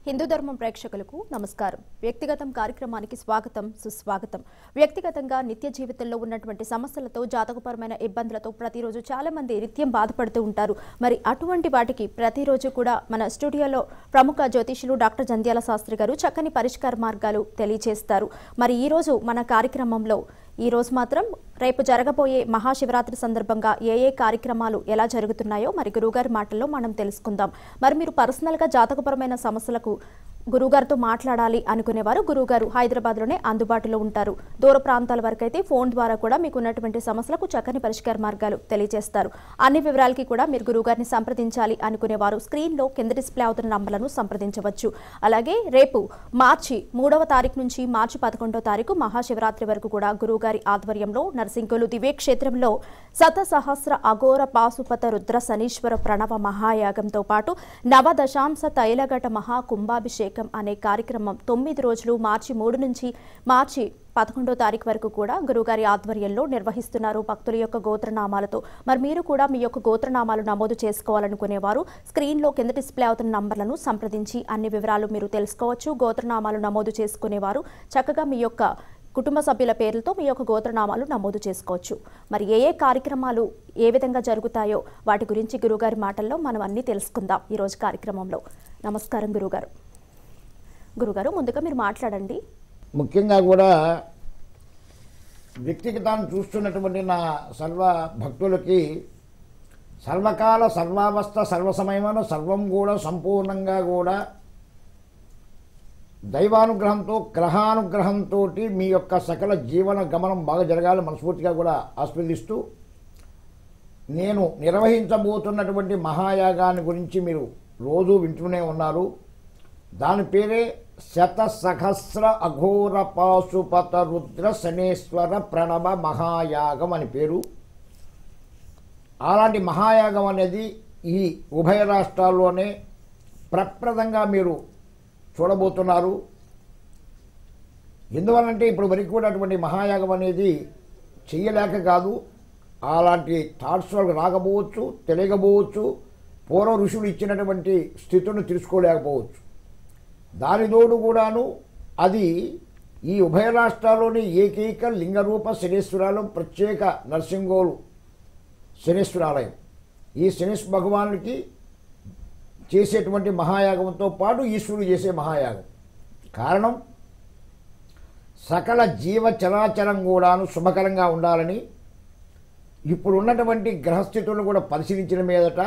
హిందూ ధర్మం ప్రేక్షకులకు నమస్కారం వ్యక్తిగతం కార్యక్రమానికి స్వాగతం సుస్వాగతం వ్యక్తిగతంగా నిత్య జీవితంలో ఉన్నటువంటి సమస్యలతో జాతకపరమైన ఇబ్బందులతో ప్రతిరోజు చాలా మంది నిత్యం బాధపడుతూ ఉంటారు మరి అటువంటి వాటికి ప్రతిరోజు కూడా మన స్టూడియోలో ప్రముఖ జ్యోతిషులు డాక్టర్ జంధ్యాల శాస్త్రి గారు చక్కని పరిష్కార మార్గాలు తెలియజేస్తారు మరి ఈ రోజు మన కార్యక్రమంలో ఈ రోజు మాత్రం రేపు జరగబోయే మహాశివరాత్రి సందర్భంగా ఏ ఏ కార్యక్రమాలు ఎలా జరుగుతున్నాయో మరి గురువుగారి మాటల్లో మనం తెలుసుకుందాం మరి మీరు పర్సనల్గా జాతకపరమైన సమస్యలకు గురువుగారితో మాట్లాడాలి అనుకునేవారు గురువుగారు హైదరాబాద్లోనే అందుబాటులో ఉంటారు దూర ప్రాంతాల వరకు అయితే ఫోన్ ద్వారా కూడా మీకు ఉన్నటువంటి సమస్యలకు చక్కని పరిష్కార మార్గాలు తెలియజేస్తారు అన్ని వివరాలకి కూడా మీరు గురువుగారిని సంప్రదించాలి అనుకునేవారు స్క్రీన్లో కింద డిస్ప్లే అవుతున్న నంబర్లను సంప్రదించవచ్చు అలాగే రేపు మార్చి మూడవ తారీఖు నుంచి మార్చి పదకొండవ తారీఖు మహాశివరాత్రి వరకు కూడా గురువుగారి ఆధ్వర్యంలో నరసింకులు దివ్య క్షేత్రంలో శత సహస్ర అఘోర పాశుపత రుద్ర శనీశ్వర ప్రణవ మహాయాగంతో పాటు నవదశాంశ తైలఘట మహా కుంభాభిషేకం అనే కార్యక్రమం తొమ్మిది రోజులు మార్చి మూడు నుంచి మార్చి పదకొండో తారీఖు వరకు కూడా గురువుగారి ఆధ్వర్యంలో నిర్వహిస్తున్నారు భక్తుల యొక్క గోత్రనామాలతో మరి మీరు కూడా మీ యొక్క గోత్రనామాలు నమోదు చేసుకోవాలనుకునేవారు స్క్రీన్లో కింద డిస్ప్లే అవుతున్న నంబర్లను సంప్రదించి అన్ని వివరాలు మీరు తెలుసుకోవచ్చు గోత్రనామాలు నమోదు చేసుకునేవారు చక్కగా మీ యొక్క కుటుంబ సభ్యుల పేర్లతో మీ యొక్క గోత్రనామాలు నమోదు చేసుకోవచ్చు మరి ఏ ఏ కార్యక్రమాలు ఏ విధంగా జరుగుతాయో వాటి గురించి గురుగారి మాటల్లో మనం అన్నీ తెలుసుకుందాం ఈరోజు కార్యక్రమంలో నమస్కారం గురుగారు గురుగారు ముందుగా మీరు మాట్లాడండి ముఖ్యంగా కూడా వ్యక్తిగతాన్ని చూస్తున్నటువంటి నా సర్వ భక్తులకి సర్వకాల సర్వావస్థ సర్వసమయమైన సర్వం కూడా సంపూర్ణంగా కూడా దైవానుగ్రహంతో గ్రహానుగ్రహంతో మీ యొక్క సకల జీవన గమనం బాగా జరగాలని మనస్ఫూర్తిగా కూడా ఆస్వాదిస్తూ నేను నిర్వహించబోతున్నటువంటి మహాయాగాన్ని గురించి మీరు రోజు వింటూనే ఉన్నారు దాని పేరే శత సహస్ర అఘోర పాశుపత రుద్ర శనేశ్వర ప్రణవ మహాయాగం అని పేరు అలాంటి మహాయాగం అనేది ఈ ఉభయ రాష్ట్రాల్లోనే ప్రప్రదంగా మీరు చూడబోతున్నారు ఎందువల్లంటే ఇప్పుడు వరకు కూడా అటువంటి మహాయాగం అనేది చెయ్యలేక కాదు అలాంటి థాట్స్ వాళ్ళకి రాకపోవచ్చు తెలియకపోవచ్చు పూర్వ ఋషులు ఇచ్చినటువంటి స్థితులను తెలుసుకోలేకపోవచ్చు దానితోడు కూడాను అది ఈ ఉభయ రాష్ట్రాల్లోని ఏకైక లింగరూప శనేశ్వరాలయం ప్రత్యేక నరసింగోలు శనేశ్వరాలయం ఈ శనేశ్వర భగవానుడికి చేసేటువంటి మహాయాగంతో పాటు ఈశ్వరుడు చేసే మహాయాగం కారణం సకల జీవ చరాచరం కూడాను శుభకరంగా ఉండాలని ఇప్పుడు ఉన్నటువంటి గ్రహస్థితులను కూడా పరిశీలించిన మీదట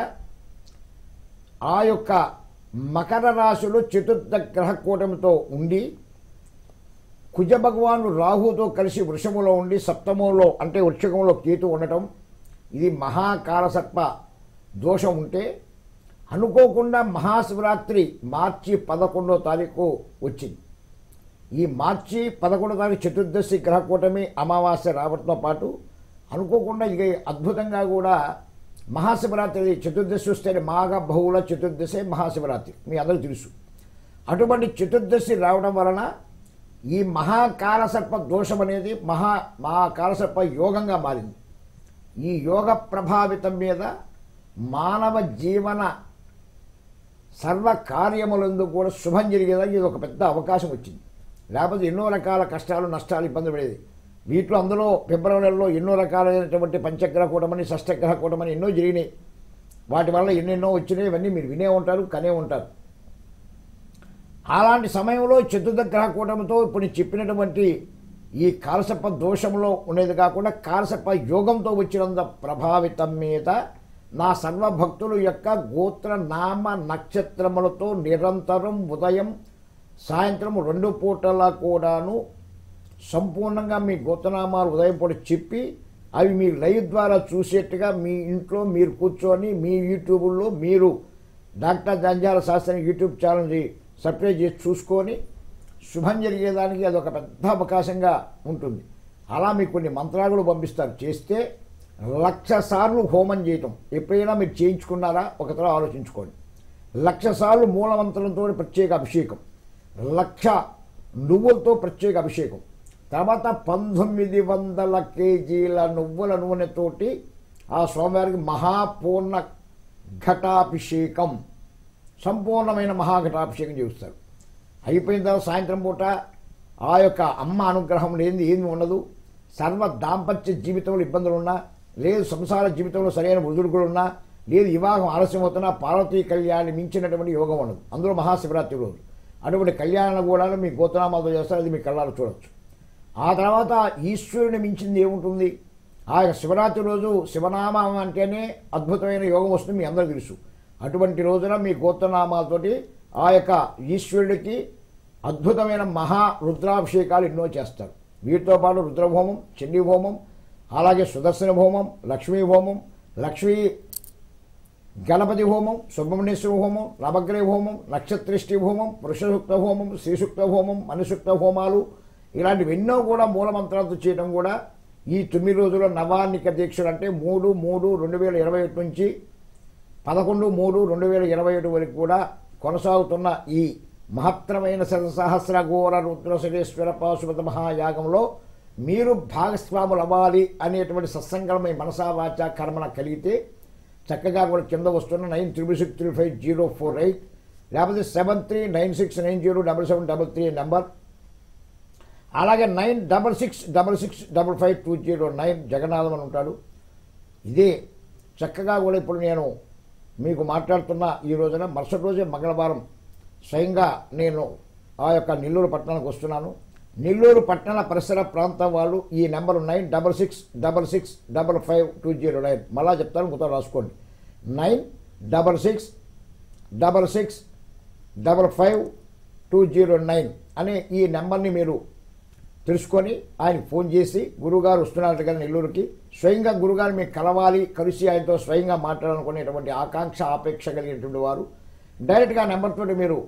ఆ యొక్క మకర రాశిలో చతుర్థ గ్రహ కూటమితో ఉండి కుజ భగవాను రాహుతో కలిసి వృషములో ఉండి సప్తమంలో అంటే వృక్షకంలో కేతు ఉండటం ఇది మహాకాలసర్ప దోషం ఉంటే అనుకోకుండా మహాశివరాత్రి మార్చి పదకొండో తారీఖు వచ్చింది ఈ మార్చి పదకొండో తారీఖు చతుర్దశి గ్రహ కూటమి అమావాస్య రావడంతో పాటు అనుకోకుండా ఇక అద్భుతంగా కూడా మహాశివరాత్రి చతుర్దశి వస్తే మాఘ బహుళ చతుర్దశి మహాశివరాత్రి మీ అందరికీ తెలుసు అటువంటి చతుర్దశి రావడం వలన ఈ మహాకాలసర్ప దోషం అనేది మహా మహాకాలసర్ప యోగంగా మారింది ఈ యోగ ప్రభావితం మీద మానవ జీవన సర్వ కార్యములందు కూడా శుభం జరిగేదానికి ఇది ఒక పెద్ద అవకాశం వచ్చింది లేకపోతే ఎన్నో రకాల కష్టాలు నష్టాలు ఇబ్బంది పడేది వీటిలో అందులో ఫిబ్రవరి నెలలో ఎన్నో రకాలైనటువంటి పంచగ్రహ కూటమని షష్టగ్రహ కూటమని ఎన్నో జరిగినాయి వాటి వల్ల ఎన్నెన్నో వచ్చినాయి ఇవన్నీ మీరు వినే ఉంటారు కనే ఉంటారు అలాంటి సమయంలో చతుర్థ గ్రహ కూటమితో ఇప్పుడు నేను చెప్పినటువంటి ఈ కాలసర్ప దోషంలో ఉండేది కాకుండా కాలసర్ప యోగంతో వచ్చినంత ప్రభావితం మీద నా సర్వభక్తుల యొక్క గోత్ర నామ నక్షత్రములతో నిరంతరం ఉదయం సాయంత్రం రెండు పూటలా కూడాను సంపూర్ణంగా మీ గోత్రనామాలు ఉదయం పూట చెప్పి అవి మీ లైవ్ ద్వారా చూసేట్టుగా మీ ఇంట్లో మీరు కూర్చొని మీ యూట్యూబ్లో మీరు doctor Janjala Shastri YouTube channel subscribe చేసి చూసుకొని శుభం జరిగేదానికి అది ఒక పెద్ద అవకాశంగా ఉంటుంది అలా మీకు కొన్ని మంత్రాలు పంపిస్తారు చేస్తే లక్ష సార్లు హోమం చేయటం ఎప్పుడైనా మీరు చేయించుకున్నారా ఒకసారి ఆలోచించుకోండి లక్ష సార్లు మూలమంత్రంతో ప్రత్యేక అభిషేకం లక్ష నువ్వులతో ప్రత్యేక అభిషేకం తర్వాత పంతొమ్మిది వందల కేజీల నువ్వుల నూనెతోటి ఆ స్వామివారికి మహాపూర్ణ ఘటాభిషేకం సంపూర్ణమైన మహాఘటాభిషేకం చేస్తారు అయిపోయిన తర్వాత సాయంత్రం పూట ఆ యొక్క అమ్మ అనుగ్రహం లేనిది ఏమి ఉండదు సర్వ దాంపత్య జీవితంలో ఇబ్బందులు ఉన్నా లేదు సంసార జీవితంలో సరైన ఒదుడుకులు ఉన్నా లేదు వివాహం ఆలస్యం అవుతున్నా పార్వతీ కళ్యాణి మించినటువంటి యోగం ఉండదు అందులో మహాశివరాత్రి రోజు అటువంటి కళ్యాణం కూడా మీ గోతనామాతో చేస్తారు అది మీ కళ్ళాలు చూడొచ్చు ఆ తర్వాత ఈశ్వరుని మించింది ఏముంటుంది ఆ యొక్క శివరాత్రి రోజు శివనామం అంటేనే అద్భుతమైన యోగం వస్తుంది మీ అందరూ తెలుసు అటువంటి రోజున మీ గోత్రనామాలతోటి ఆ యొక్క ఈశ్వరుడికి అద్భుతమైన మహా రుద్రాభిషేకాలు ఎన్నో చేస్తారు వీటితో పాటు రుద్రహోమం చండీ హోమం అలాగే సుదర్శన హోమం లక్ష్మీ హోమం లక్ష్మీ గణపతి హోమం సుబ్రహ్మణ్యేశ్వర హోమం నవగ్రహ హోమం నక్షత్రిష్టి హోమం పురుషసూక్త హోమం శ్రీసూక్త హోమం మనుసూక్త హోమాలు ఇలాంటివి ఎన్నో కూడా మూలమంత్రాలతో చేయడం కూడా ఈ తొమ్మిది రోజుల నవాన్నిక దీక్షలు అంటే మూడు మూడు రెండు వేల ఇరవై ఒకటి నుంచి పదకొండు మూడు రెండు వేల ఇరవై ఒకటి వరకు కూడా కొనసాగుతున్న ఈ మహత్తరమైన శతసహస్ర ఘోర రుద్రసురేశ్వర పాశుపత మహాయాగంలో మీరు భాగస్వాములు అవ్వాలి అనేటువంటి సత్సంగం మీ మనసా వాచ కర్మన కలిగితే చక్కగా కూడా కింద వస్తున్న nine triple six three five zero four eight లేకపోతే seven three nine six nine zero double seven double three number అలాగే nine double six double six double five two zero nine Jagannatham అని ఉంటాడు ఇదే చక్కగా కూడా ఇప్పుడు నేను మీకు మాట్లాడుతున్న ఈ రోజున మరుసటి రోజే మంగళవారం స్వయంగా నేను ఆ యొక్క నెల్లూరు పట్టణానికి వస్తున్నాను నెల్లూరు పట్టణ పరిసర ప్రాంతం వాళ్ళు ఈ number nine double six double six double five two zero nine మళ్ళా చెప్తాను కొత్త రాసుకోండి nine double six double six double five two zero nine అనే ఈ నెంబర్ని మీరు తెలుసుకొని ఆయన ఫోన్ చేసి గురుగారు వస్తున్నారు కదా నెల్లూరుకి స్వయంగా గురుగారు మీకు కలవాలి కలిసి ఆయనతో స్వయంగా మాట్లాడాలనుకునేటువంటి ఆకాంక్ష ఆపేక్ష కలిగినటువంటి వారు డైరెక్ట్గా ఆ నెంబర్ తోటి మీరు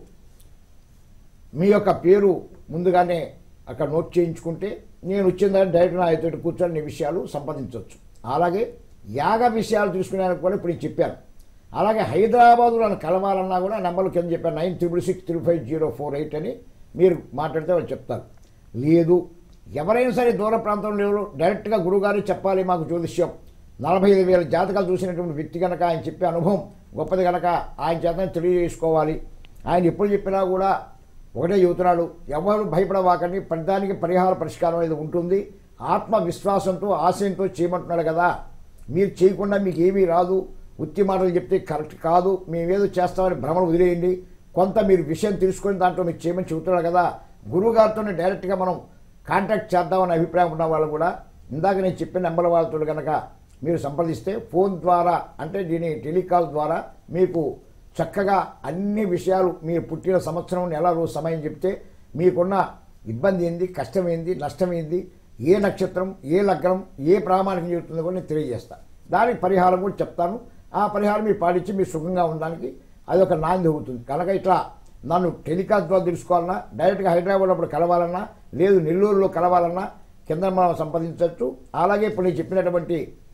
మీ యొక్క పేరు ముందుగానే అక్కడ నోట్ చేయించుకుంటే నేను వచ్చిన తర్వాత డైరెక్ట్ నా ఆయనతో కూర్చొని నీ విషయాలు సంపాదించవచ్చు అలాగే యాగ విషయాలు తీసుకునేందుకు కూడా ఇప్పుడు నేను చెప్పాను అలాగే హైదరాబాద్లో నన్ను కలవాలన్నా కూడా నెంబర్లు కింద చెప్పాను nine triple six three five zero four eight అని మీరు మాట్లాడితే వాళ్ళు చెప్తారు లేదు ఎవరైనా సరే దూర ప్రాంతంలో లేరు డైరెక్ట్గా గురుగారు చెప్పాలి మాకు జ్యోతిష్యం నలభై ఐదు వేల జాతకాలు చూసినటువంటి వ్యక్తి కనుక ఆయన చెప్పే అనుభవం గొప్పది కనుక ఆయన చేత తెలియజేసుకోవాలి ఆయన ఎప్పుడు చెప్పినా కూడా ఒకటే చెబుతున్నాడు ఎవరు భయపడవాకండి ప్రతిదానికి పరిహార పరిష్కారం అనేది ఉంటుంది ఆత్మవిశ్వాసంతో ఆశయంతో చేయమంటున్నాడు కదా మీరు చేయకుండా మీకు ఏమీ రాదు ఉత్తి మాటలు చెప్తే కరెక్ట్ కాదు మేమేదో చేస్తామని భ్రమలు వదిలేయండి కొంత మీరు విషయం తెలుసుకొని దాంట్లో మీకు చేయమని చెబుతున్నాడు కదా గురువుగారితోనే డైరెక్ట్గా మనం కాంటాక్ట్ చేద్దామనే అభిప్రాయం ఉన్న వాళ్ళు కూడా ఇందాక నేను చెప్పిన నెంబర్ వాళ్ళతో కనుక మీరు సంప్రదిస్తే ఫోన్ ద్వారా అంటే దీని టెలికాల్ ద్వారా మీకు చక్కగా అన్ని విషయాలు మీరు పుట్టిన సంవత్సరం నెల రోజు సమయం చెప్తే మీకున్న ఇబ్బంది ఏంది కష్టం ఏంది నష్టం ఏంది ఏ నక్షత్రం ఏ లగ్నం ఏ ప్రామాణికం చెబుతుందో కూడా నేను తెలియజేస్తాను దానికి పరిహారం కూడా చెప్తాను ఆ పరిహారం మీరు పాటించి మీరు సుఖంగా ఉండడానికి అది ఒక నాంది అవుతుంది కనుక ఇట్లా నన్ను టెలికాస్ట్ ద్వారా తెలుసుకోవాలన్నా డైరెక్ట్గా హైదరాబాద్ అప్పుడు కలవాలన్నా లేదు నెల్లూరులో కలవాలన్నా కింద మనం సంపాదించవచ్చు అలాగే ఇప్పుడు నేను చెప్పినటువంటి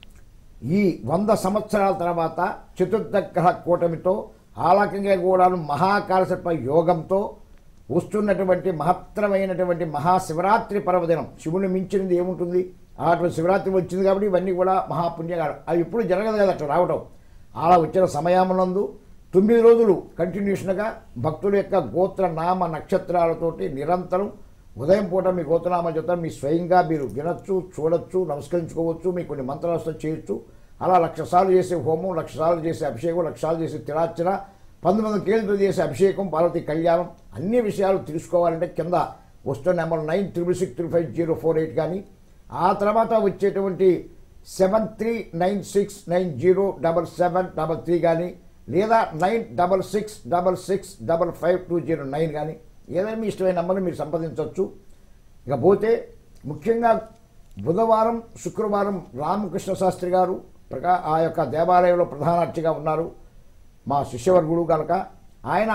ఈ వంద సంవత్సరాల తర్వాత చతుర్థ గ్రహ కూటమితో ఆలకంగా కూడాను మహాకాలసర్ప యోగంతో వస్తున్నటువంటి మహత్తరమైనటువంటి మహాశివరాత్రి పర్వదినం శివుని మించినది ఏముంటుంది అటువంటి శివరాత్రి వచ్చింది కాబట్టి ఇవన్నీ కూడా మహాపుణ్యకాలం అది ఇప్పుడు జరగదు కదా అట్లా రావటం అలా వచ్చిన సమయమునందు తొమ్మిది రోజులు కంటిన్యూషన్గా భక్తుల యొక్క గోత్ర నామ నక్షత్రాలతోటి నిరంతరం ఉదయం పూట మీ గోత్రనామా చెప్తారు మీ స్వయంగా మీరు వినొచ్చు చూడొచ్చు నమస్కరించుకోవచ్చు మీ కొన్ని మంత్రాలతో చేయొచ్చు అలా లక్ష సార్లు చేసే హోమం లక్ష సార్లు చేసే అభిషేకం లక్ష సార్లు చేసే తిరార్చన పంతొమ్మిది కేళ్ళతో చేసే అభిషేకం పార్వతి కళ్యాణం అన్ని విషయాలు తెలుసుకోవాలంటే కింద వస్తున్న number nine triple six three five zero four eight కానీ ఆ తర్వాత వచ్చేటువంటి seven three nine six nine zero double seven double three కానీ లేదా nine double six double six double five two zero nine కానీ ఏదైనా మీ ఇష్టమైన నంబర్ని మీరు సంప్రదించవచ్చు ఇక పోతే ముఖ్యంగా బుధవారం శుక్రవారం రామకృష్ణ శాస్త్రి గారు ప్రకా ఆ యొక్క దేవాలయంలో ప్రధాన అర్చిగా ఉన్నారు మా శిష్యవర్గుడు కనుక ఆయన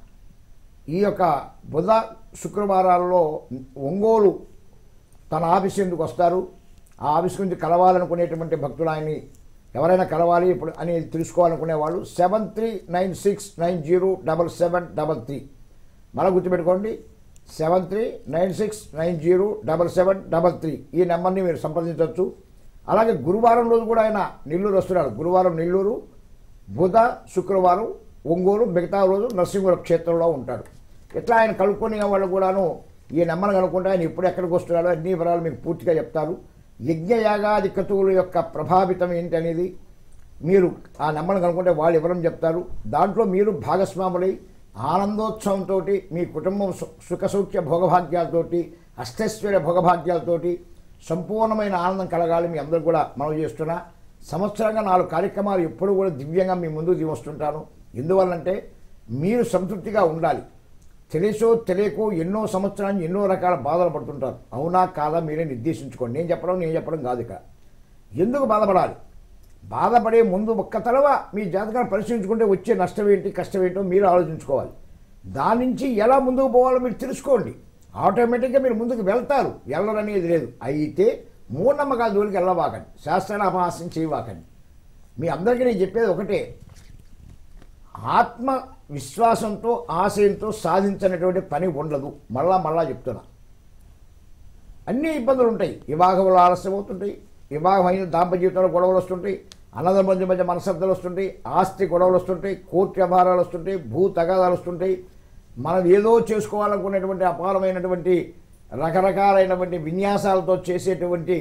ఈ యొక్క బుధ శుక్రవారాల్లో ఒంగోలు తన ఆఫీస్ ఎందుకు వస్తారు ఆ ఆఫీస్ నుంచి కలవాలనుకునేటువంటి భక్తులు ఆయన్ని ఎవరైనా కలవాలి ఇప్పుడు అని తెలుసుకోవాలనుకునే వాళ్ళు seven three nine six nine zero double seven double three మళ్ళీ గుర్తుపెట్టుకోండి seven three nine six nine zero double seven double three ఈ నెంబర్ని మీరు సంప్రదించవచ్చు అలాగే గురువారం రోజు కూడా ఆయన నెల్లూరు వస్తున్నాడు గురువారం నెల్లూరు బుధ శుక్రవారం ఒంగోలు మిగతా రోజు నరసింహుల క్షేత్రంలో ఉంటాడు ఇట్లా ఆయన కలుపుకునే వాళ్ళు కూడాను ఈ నెమ్మను కనుక్కుంటే ఆయన ఎప్పుడు ఎక్కడికి వస్తున్నాడో అన్ని వివరాలు మీకు పూర్తిగా చెప్తారు యజ్ఞయాగాది క్రతువుల యొక్క ప్రభావితం ఏంటి అనేది మీరు ఆ నెమ్మను కనుక్కుంటే వాళ్ళు వివరం చెప్తారు దాంట్లో మీరు భాగస్వాములై ఆనందోత్సవంతో మీ కుటుంబం సు- సుఖసౌఖ్య భోగభాగ్యాలతోటి అష్టైశ్వర్య భోగభాగ్యాలతోటి సంపూర్ణమైన ఆనందం కలగాలి మీ అందరూ కూడా మనం చేస్తున్నా సంవత్సరంగా నాలుగు కార్యక్రమాలు ఎప్పుడు కూడా దివ్యంగా మీ ముందుకు తీసుకొస్తుంటాను ఎందువల్లంటే మీరు సంతృప్తిగా ఉండాలి తెలుసో తెలియకో ఎన్నో సంవత్సరాలు ఎన్నో రకాల బాధలు పడుతుంటారు అవునా కాదా మీరే నిర్దేశించుకోండి నేను చెప్పడం నేను చెప్పడం కాదు ఇక ఎందుకు బాధపడాలి బాధపడే ముందు ఒక్క తలవ మీ జాతకాన్ని పరిశీలించుకుంటే వచ్చే నష్టం ఏంటి కష్టం ఏంటో మీరు ఆలోచించుకోవాలి దాని నుంచి ఎలా ముందుకు పోవాలో మీరు తెలుసుకోండి ఆటోమేటిక్గా మీరు ముందుకు వెళ్తారు వెళ్ళరనేది లేదు అయితే మూఢనమ్మకాల జోలికి వెళ్ళవాకండి శాస్త్రాన్ని అపహాస్యం చేయవాకండి మీ అందరికీ నేను చెప్పేది ఒకటే ఆత్మ విశ్వాసంతో ఆశయంతో సాధించినటువంటి పని ఉండదు మళ్ళా మళ్ళా చెప్తున్నా అన్ని ఇబ్బందులు ఉంటాయి వివాహంలో ఆలస్యం అవుతుంటాయి వివాహం అయిన దాంపత్య జీవితంలో గొడవలు వస్తుంటాయి అన్నదమ్ముల మధ్య మధ్య మనసబ్దాలు వస్తుంటాయి ఆస్తి గొడవలు వస్తుంటాయి కోర్టు వ్యవహారాలు వస్తుంటాయి భూ తగాదాలు వస్తుంటాయి మనం ఏదో చేసుకోవాలనుకునేటువంటి అపారమైనటువంటి రకరకాలైనటువంటి విన్యాసాలతో చేసేటువంటి